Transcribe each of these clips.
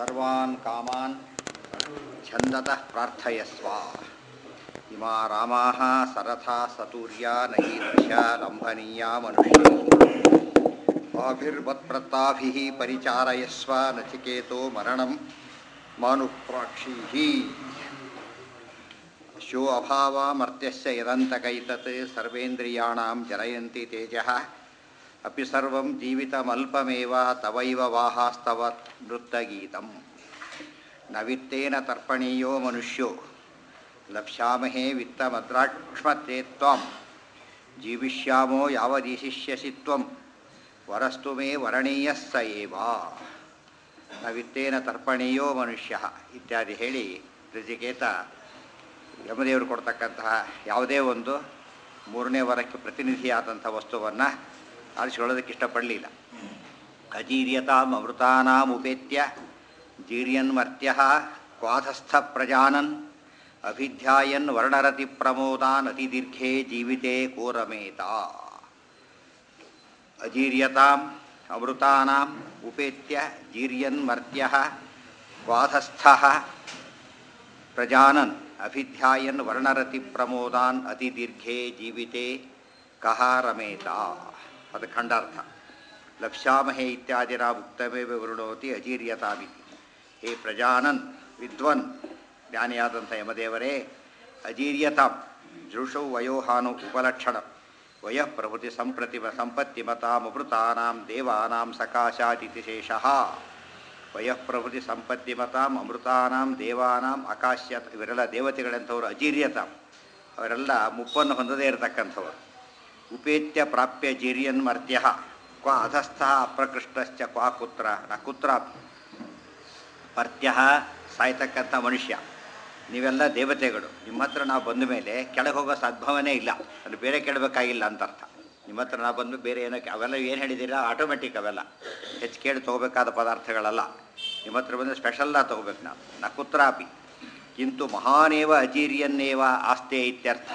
ಸರ್ವಾನ್ ಕಾಮಾನ್ ಛಂದತಃ ಪ್ರಾರ್ಥಯಸ್ವ ಇಮಾ ರಾಮಾಃ ಸರಥಾ ಸತೂರ್ಯ ನಯೀದೃಶ ಲಂಭನೀಯ ಮನುಷ್ಯೈ ಆಭಿರ್ವತ್ಪ್ರತಾಭಿः ಪರಿಚಾರಯಸ್ವ ನಚಿಕೇತೋ ಮರಣಂ ಮಾನುಪ್ರಾಕ್ಷೀः ಶೋ ಅಭಾವಾಮರ್ತ್ಯಸ್ಯ ಯದಂತಕೈತತ್ ಸರ್ವೇಂದ್ರಿಯಾಣಾಂ ಜರಯಂತಿ ತೇಜಃ ಅಪಿ ಸರ್ವಂ ಜೀವಿತಮಲ್ಪಮೇವ ತವೈವ ವಾಹಾಸ್ತವ ನೃತ್ತಗೀತಂ ನ ವಿತ್ತೇನ ತರ್ಪಣೀಯೋ ಮನುಷ್ಯೋ ಲಕ್ಷ್ಯಾಮಹೇ ವಿತ್ತಮದ್ರಾಕ್ಷ್ಮತೆ ತ್ವಾಂ ಜೀವಿಷ್ಯಾಮೋ ಯಾವದೀಶಿಷ್ಯಸಿ ತ್ವಂ ವರಸ್ತು ಮೇ ವರಣೀಯಃ ಸ ಏವ ನ ವಿತ್ತೇನ ತರ್ಪಣೀಯೋ ಮನುಷ್ಯ ಇತ್ಯಾದಿ ಹೇಳಿ ಋಜಿಕೇತ ಯಮದೇವರು ಕೊಡ್ತಕ್ಕಂತಹ ಯಾವುದೇ ಒಂದು ಮೂರನೇ ವರಕ್ಕೆ ಪ್ರತಿನಿಧಿಯಾದಂಥ ವಸ್ತುವನ್ನು ಆರಿಸಿಕೊಳ್ಳೋದಕ್ಕೆ ಇಷ್ಟಪಡಲಿಲ್ಲ ಅಜೀರ್ಯತಾಂ ಅಮೃತಾನಾಂ ಉಪೇತ್ಯ ಜೀರ್ಯನ್ಮರ್ತ್ಯ ಕ್ವಾಧಸ್ಥ ಪ್ರಜಾನನ್ ಅಭಿಧ್ಯಾಯನ್ ವರ್ಣರತಿ ಪ್ರಮೋದಾನ್ ಅತಿದೀರ್ಘೇ ಜೀವಿತೆ ಕೋರಮೇತ ಅಜೀರ್ಯತಾಂ ಅಮೃತಾನಾಂ ಉಪೇತ್ಯ ಜೀರ್ಯನ್ಮರ್ತ್ಯ ಕ್ವಾಧಸ್ಥ ಪ್ರಜಾನನ್ ಅಭಿಧ್ಯಾಯನ್ ವರ್ಣರತಿ ಪ್ರಮೋದಾನ್ ಅತಿದೀರ್ಘೇ ಜೀವಿತೆ ಕಹ ರಮೇತ ಅದು ಖಂಡಾರ್ಥ ಲಕ್ಷ್ಯಾಮಹೇ ಇತ್ಯಾದಿನ ಉಕ್ತಮೇವ ವೃಣೋತಿ ಅಜೀರ್ಯತಾಮಿತಿ ಹೇ ಪ್ರಜಾನನ್ ವಿದ್ವನ್ ಜ್ಞಾನಿಯಾದಂಥ ಯಮದೇವರೇ ಅಜೀರ್ಯತಾಂ ಜೃಷೌ ವಯೋಹಾನು ಉಪಲಕ್ಷಣ ವಯಃ ಪ್ರಭೃತಿ ಸಂಪ್ರತಿಮ ಸಂಪತ್ತಿಮತಾಮೃತಾನಾಂ ದೇವಾನಾಂ ಸಕಾಶಾದಿತಿ ಶೇಷಃ ವಯಃ ಪ್ರಭೃತಿ ಸಂಪತ್ತಿಮತಾಂ ಅಮೃತಾನಾಂ ದೇವಾನಾಂ ಆಕಾಶ್ಯ ಇವರೆಲ್ಲ ದೇವತೆಗಳಂಥವ್ರು ಅಜೀರ್ಯತಾಂ ಅವರೆಲ್ಲ ಮುಪ್ಪನ್ನು ಹೊಂದದೇ ಇರತಕ್ಕಂಥವರು ಉಪೇತ್ಯ ಪ್ರಾಪ್ಯ ಜೀರ್ಯನ್ ಮರ್ತ್ಯ ಕ್ವ ಅಧಸ್ಥ ಅಪ್ರಕೃಷ್ಟಶ್ಚ ಕ್ವಾ ಕುತ್ರ ನ ಕುತ್ರ ಮರ್ತ್ಯ ಸಾಯ್ತಕ್ಕಂಥ ಮನುಷ್ಯ ನೀವೆಲ್ಲ ದೇವತೆಗಳು ನಿಮ್ಮ ಹತ್ರ ನಾವು ಬಂದ ಮೇಲೆ ಕೆಳಗೆ ಹೋಗೋ ಸದ್ಭವನೇ ಇಲ್ಲ ಅದು ಬೇರೆ ಕೇಳಬೇಕಾಗಿಲ್ಲ ಅಂತ ಅರ್ಥ ನಿಮ್ಮ ಹತ್ರ ನಾವು ಬಂದು ಬೇರೆ ಏನೋ ಅವೆಲ್ಲ ಏನು ಹೇಳಿದ್ದೀರಾ ಆಟೋಮೆಟಿಕ್ ಅವೆಲ್ಲ ಹೆಚ್ಚು ಕೇಳಿ ತೊಗೋಬೇಕಾದ ಪದಾರ್ಥಗಳಲ್ಲ ನಿಮ್ಮ ಹತ್ರ ಬಂದು ಸ್ಪೆಷಲ್ಲ ತೊಗೋಬೇಕು ನಾವು ನ ಕುತ್ರಾಪಿ ಕಿಂತು ಮಹಾನೇವ ಅಜೀರ್ಯನ್ನೇವ ಆಸ್ತೆ ಇತ್ಯರ್ಥ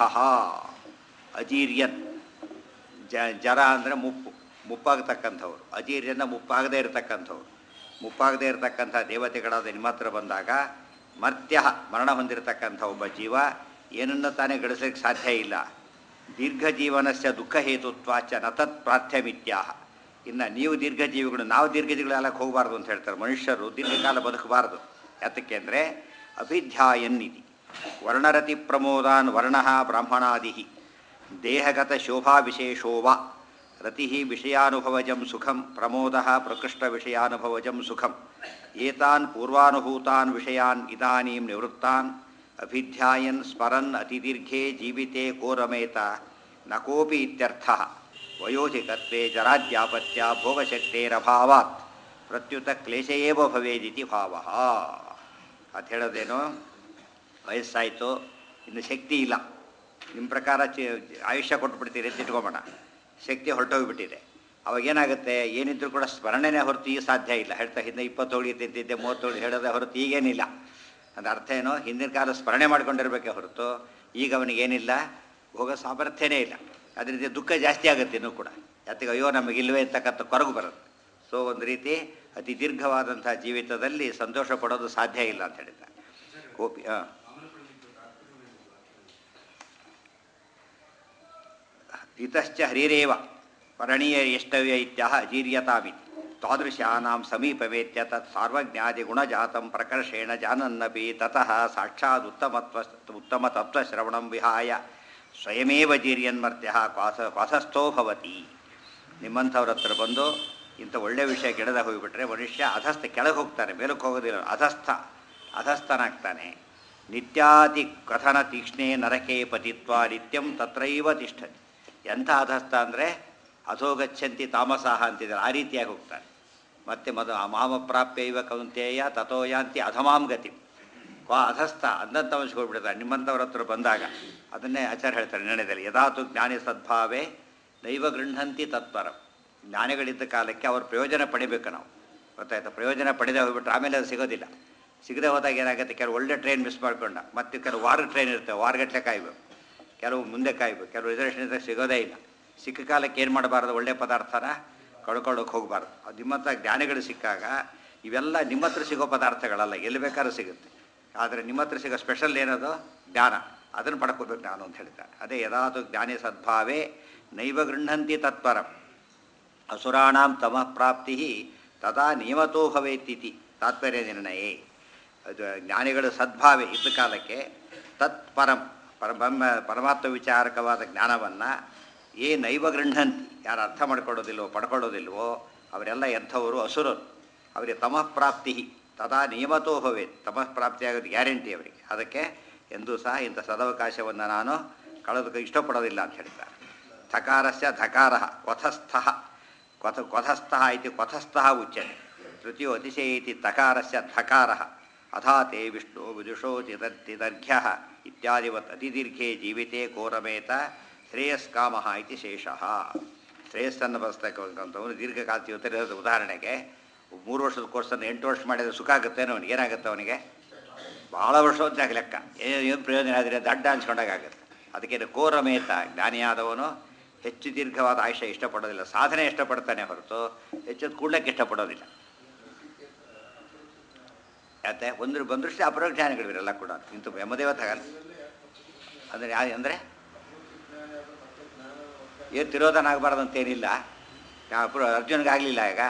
ಅಜೀರ್ಯನ್ ಜ ಜರ ಅಂದರೆ ಮುಪ್ಪು ಮುಪ್ಪಾಗತಕ್ಕಂಥವ್ರು ಅಜೀರ್ಯನ ಮುಪ್ಪಾಗದೇ ಇರತಕ್ಕಂಥವ್ರು ಮುಪ್ಪಾಗದೇ ಇರತಕ್ಕಂಥ ದೇವತೆಗಳಾದ ನಿಮ್ಮ ಹತ್ರ ಬಂದಾಗ ಮರ್ತ್ಯ ಮರಣ ಹೊಂದಿರತಕ್ಕಂಥ ಒಬ್ಬ ಜೀವ ಏನನ್ನು ತಾನೇ ಗಳಿಸಲಿಕ್ಕೆ ಸಾಧ್ಯ ಇಲ್ಲ ದೀರ್ಘ ಜೀವನಸ್ಯ ದುಃಖ ಹೇತುತ್ವಾಚ ನತತ್ ಪ್ರಾರ್ಥ್ಯಮಿತ್ಯಾಹ ಇನ್ನು ನೀವು ದೀರ್ಘ ಜೀವಿಗಳು ನಾವು ದೀರ್ಘ ಜೀವಿಗಳೆಲ್ಲ ಹೋಗಬಾರ್ದು ಅಂತ ಹೇಳ್ತಾರೆ ಮನುಷ್ಯರು ದೀರ್ಘಕಾಲ ಬದುಕಬಾರ್ದು ಯಾತಕ್ಕೆ ಅಂದರೆ ಅಭಿಧ್ಯಾಯನ್ನಿತಿ ವರ್ಣರತಿ ಪ್ರಮೋದಾನ್ ವರ್ಣ ಬ್ರಾಹ್ಮಣಾದಿ ದೇಹಗತ ಶೋಭಾ ವಿಶೇಷೋವ ರತಿ ವಿಷಯಾನುಭವಜಂ ಸುಖಂ ಪ್ರಮೋದ ಪ್ರಕೃಷ್ಟ ವಿಷಯಾನುಭವಜಂ ಸುಖಂ ಏತಾನ್ ಪೂರ್ವಾನುಭೂತಾನ್ ವಿಷಯಾನ್ ಇದಾನೀಂ ನಿವೃತ್ತಾನ್ ಅಭಿಧ್ಯಾಯನ್ ಸ್ಮರನ್ ಅತಿದೀರ್ಘೆ ಜೀವಿತೆ ಕೋರಮೇತ ನ ಕೋಪಿ ಇತ್ಯರ್ಥ ವಯೋಧಿಕತ್ವೇ ಜರಾದ್ಯಾಪತ್ಯ ಭೋಗಶಕ್ತೇರಭಾವಾತ್ ಪ್ರತ್ಯುತ ಕ್ಲೇಶೇವ ಭವೇದಿತಿ ಭಾವ ಅಂತ ಹೇಳೋದೇನು ವಯಸ್ಸಾಯಿತು ಇನ್ನು ಶಕ್ತಿ ಇಲ್ಲ ನಿಮ್ಮ ಪ್ರಕಾರ ಚಿ ಆಯುಷ್ಯ ಕೊಟ್ಬಿಡ್ತೀರಿ ಅಂತ ಇಟ್ಕೊಂಬೋಣ ಶಕ್ತಿ ಹೊರಟೋಗ್ಬಿಟ್ಟಿದೆ ಅವಾಗ ಏನಾಗುತ್ತೆ ಏನಿದ್ರು ಕೂಡ ಸ್ಮರಣೆನೇ ಹೊರತು ಈಗ ಸಾಧ್ಯ ಇಲ್ಲ ಹೇಳ್ತಾ ಹಿಂದೆ ಇಪ್ಪತ್ತೋಳಿ ತಿಂತಿದ್ದೆ ಮೂವತ್ತೋಳಿ ಹೇಳೋದೇ ಹೊರತು ಈಗೇನಿಲ್ಲ ಅದು ಅರ್ಥ ಏನು ಹಿಂದಿನ ಕಾಲ ಸ್ಮರಣೆ ಮಾಡ್ಕೊಂಡಿರ್ಬೇಕೇ ಹೊರತು ಈಗ ಅವನಿಗೇನಿಲ್ಲ ಹೋಗೋ ಸಾಮರ್ಥ್ಯನೇ ಇಲ್ಲ ಅದರಿಂದ ದುಃಖ ಜಾಸ್ತಿ ಆಗುತ್ತೆ ಇನ್ನೂ ಕೂಡ ಯಾತಿಗೆ ಅಯ್ಯೋ ನಮಗಿಲ್ವೇ ಅಂತಕ್ಕಂಥ ಕೊರಗು ಬರುತ್ತೆ ಸೊ ಒಂದು ರೀತಿ ಅತಿ ದೀರ್ಘವಾದಂಥ ಜೀವಿತದಲ್ಲಿ ಸಂತೋಷ ಪಡೋದು ಸಾಧ್ಯ ಇಲ್ಲ ಅಂತ ಹೇಳಿದ್ದಾರೆ ಕೋಪಿ ಹಾಂ ಇತಶ್ಚ ಹರಿರೇವ ಪರಣೀಯ ಎಷ್ಟವ್ಯ ಇತ್ಯಾಹ ಅಜೀರ್ಯತಾಮಿ ತಾದೃಶಾನಾಂ ಸಮೀಪವೇತ್ಯ ತತ್ ಸಾರ್ವಜ್ಞಾದಿಗುಣಜಾತಂ ಪ್ರಕರ್ಷೇಣ ಜಾನನ್ನಪಿ ತತಃ ಸಾಕ್ಷಾತ್ ಉತ್ತಮತ್ವ ಉತ್ತಮ ತತ್ವಶ್ರವಣಂ ವಿಹಾಯ ಸ್ವಯಮೇವ ಜೀರ್ಯನ್ಮರ್ತ್ಯ ಕ್ವಾಸ ಕ್ವಾಸಸ್ಥೋ ಭವತಿ ನಿಮ್ಮಂಥವ್ರ ಹತ್ರ ಬಂದು ಇಂಥ ಒಳ್ಳೆಯ ವಿಷಯ ಕೆಡದ ಹೋಗಿಬಿಟ್ರೆ ಮನುಷ್ಯ ಅಧಸ್ಥ ಕೆಳಗೆ ಹೋಗ್ತಾನೆ ಮೇಲಕ್ಕೆ ಹೋಗೋದಿಲ್ಲ ಅಧಸ್ಥ ಅಧಸ್ಥನಾಗ್ತಾನೆ ನಿತ್ಯಾತಿ ಕಥನ ತೀಕ್ಷ್ಣೆ ನರಕೆ ಪತಿತ್ವ ನಿತ್ಯಂ ತತ್ರೈವ ತಿಷ್ಠತಿ ಎಂಥ ಅಧಸ್ಥ ಅಂದರೆ ಅಧೋಗಚ್ಚಂತಿ ತಾಮಸಾಹ ಅಂತಿದ್ದಾರೆ ಆ ರೀತಿಯಾಗಿ ಹೋಗ್ತಾನೆ ಮತ್ತು ಮದ ಮಾಮ ಪ್ರಾಪ್ಯ ಇವ ಕೌಂತೆಯ ತಥೋಯಾಂತಿ ಅಧಮಾಂ ಗತಿ ಕ್ವಾ ಅಧಸ್ಥ ಅಂದಂತ ಹೋಗ್ಬಿಡ್ತಾರೆ ನಿಮ್ಮಂಥವ್ರ ಹತ್ರ ಬಂದಾಗ ಅದನ್ನೇ ಆಚಾರ್ಯ ಹೇಳ್ತಾರೆ ನಿರ್ಣಯದಲ್ಲಿ ಯದಾತು ಜ್ಞಾನಿ ಸದ್ಭಾವೇ ನೈವ ಗೃಹಂತಿ ತತ್ಪರಂ ಜ್ಞಾನಿಗಳಿದ್ದ ಕಾಲಕ್ಕೆ ಅವ್ರ ಪ್ರಯೋಜನ ಪಡಿಬೇಕು ನಾವು ಗೊತ್ತಾಯ್ತಾ ಪ್ರಯೋಜನ ಪಡೆದೇ ಹೋಗ್ಬಿಟ್ರೆ ಆಮೇಲೆ ಅದು ಸಿಗೋದಿಲ್ಲ ಸಿಗದೆ ಹೋದಾಗ ಏನಾಗುತ್ತೆ ಕೆಲವು ಒಳ್ಳೆ ಟ್ರೈನ್ ಮಿಸ್ ಮಾಡ್ಕೊಂಡ ಮತ್ತು ಕೆಲವು ವಾರ ಟ್ರೈನ್ ಇರ್ತವೆ ವಾರಗಟ್ಟಲೆ ಕಾಯ್ಬೇಕು ಕೆಲವು ಮುಂದೆ ಕಾಯ್ಬೇಕು ಕೆಲವು ರಿಸರ್ವೇಷನ್ ಇದ್ದಾಗ ಸಿಗೋದೇ ಇಲ್ಲ ಸಿಕ್ಕ ಕಾಲಕ್ಕೆ ಏನು ಮಾಡಬಾರ್ದು ಒಳ್ಳೆ ಪದಾರ್ಥನ ಕಳ್ಕೊಳ್ಳೋಕೆ ಹೋಗಬಾರ್ದು ಅದು ನಿಮ್ಮಂಥ ಜ್ಞಾನಿಗಳು ಸಿಕ್ಕಾಗ ಇವೆಲ್ಲ ನಿಮ್ಮ ಹತ್ರ ಸಿಗೋ ಪದಾರ್ಥಗಳಲ್ಲ ಎಲ್ಲಿ ಬೇಕಾದ್ರೂ ಸಿಗುತ್ತೆ ಆದರೆ ನಿಮ್ಮ ಹತ್ರ ಸಿಗೋ ಸ್ಪೆಷಲ್ ಏನದು ಜ್ಞಾನ ಅದನ್ನು ಪಡ್ಕೋಬೇಕು ನಾನು ಅಂತ ಹೇಳ್ತಾರೆ ಅದೇ ಯದಾತು ಜ್ಞಾನಿ ಸದ್ಭಾವೇ ನೈವ ಗೃಹಂತಿ ತತ್ಪರಂ ಅಸುರಾಣಾಂ ತಮಃ ಪ್ರಾಪ್ತಿ ತದಾ ನಿಯಮತೋ ಭವೇತಿತಿ ತಾತ್ಪರ್ಯ ನಿರ್ಣಯೇ ಅದು ಜ್ಞಾನಿಗಳು ಸದ್ಭಾವೆ ಇದ್ದ ಕಾಲಕ್ಕೆ ತತ್ ಪರಂ ಪರಬ್ರಹ್ಮ ಪರಮಾತ್ಮ ವಿಚಾರಕವಾದ ಜ್ಞಾನವನ್ನು ಏ ನೈವ ಗೃಹಂತಿ ಯಾರು ಅರ್ಥ ಮಾಡ್ಕೊಳ್ಳೋದಿಲ್ವೋ ಪಡ್ಕೊಳ್ಳೋದಿಲ್ವೋ ಅವರೆಲ್ಲ ಎಂಥವರು ಅಸುರರು ಅವರಿಗೆ ತಮಃ ಪ್ರಾಪ್ತಿ ತದಾ ನಿಯಮತೋ ಭವೇತ್ ತಮಃ ಪ್ರಾಪ್ತಿಯಾಗೋದು ಗ್ಯಾರಂಟಿ ಅವರಿಗೆ ಅದಕ್ಕೆ ಎಂದೂ ಸಹ ಇಂಥ ಸದವಕಾಶವನ್ನು ನಾನು ಕಳೆದಕ್ಕೆ ಇಷ್ಟಪಡೋದಿಲ್ಲ ಅಂತ ಹೇಳ್ತಾರೆ ಥಕಾರಸ್ಯ ಧಕಾರ ಕ್ವಥಸ್ಥಃ ಕ್ವಥ ಕ್ವಥಸ್ಥಃ ಇತಿ ಕ್ವಥಸ್ಥಃ ಉಚ್ಯತೆ ತೃತೀಯೋ ಅತಿಶಯ ಇತಿ ತಕಾರಸ್ಯ ಧಕಾರಃ ಅಥಾ ತೇ ವಿಷ್ಣು ವಿದುಷೋ ತಿದರ್ಘ್ಯ ಇತ್ಯಾದಿವತ್ ಅತಿದೀರ್ಘೆ ಜೀವಿತೆ ಕೋರಮೇತ ಶ್ರೇಯಸ್ಕಾಮಃ ಇತಿ ಶೇಷಃ ಶ್ರೇಯಸ್ಸನ್ನು ಬರೆಸ್ತಕ್ಕಂಥವನು ದೀರ್ಘಕಾಲ ಜೀವಿತ ಉದಾಹರಣೆಗೆ ಮೂರು ವರ್ಷದ ಕೋರ್ಸನ್ನು ಎಂಟು ವರ್ಷ ಮಾಡಿದರೆ ಸುಖ ಆಗುತ್ತೇನೋ ಅವನಿಗೆ ಏನಾಗುತ್ತೆ ಅವನಿಗೆ ಭಾಳ ವರ್ಷ ಅಂತ ಲೆಕ್ಕ ಏನು ಪ್ರಯೋಜನ ಆದರೆ ದಡ್ಡ ಅನ್ಸ್ಕೊಂಡಾಗುತ್ತೆ ಅದಕ್ಕೆ ಕೋರಮೇತ ಜ್ಞಾನಿಯಾದವನು ಹೆಚ್ಚು ದೀರ್ಘವಾದ ಆಯುಷ್ಯ ಇಷ್ಟಪಡೋದಿಲ್ಲ ಸಾಧನೆ ಇಷ್ಟಪಡ್ತಾನೆ ಹೊರತು ಹೆಚ್ಚು ಕೂಡ್ಲಕ್ಕೆ ಇಷ್ಟಪಡೋದಿಲ್ಲ ಯಾಕೆ ಒಂದು ಬಂದೃಷ್ಟಿ ಅಪರೋಕ್ಷ ಜ್ಞಾನಿಗಳಿವರೆಲ್ಲ ಕೂಡ ಇಂಥ ಯಮದೇವ ತಗಲ್ಲ ಅಂದರೆ ಯಾ ಅಂದರೆ ಏನು ತಿರೋಧನ ಆಗಬಾರ್ದು ಅಂತೇನಿಲ್ಲ ಅಪ್ರ ಅರ್ಜುನ್ಗಾಗಲಿಲ್ಲ ಈಗ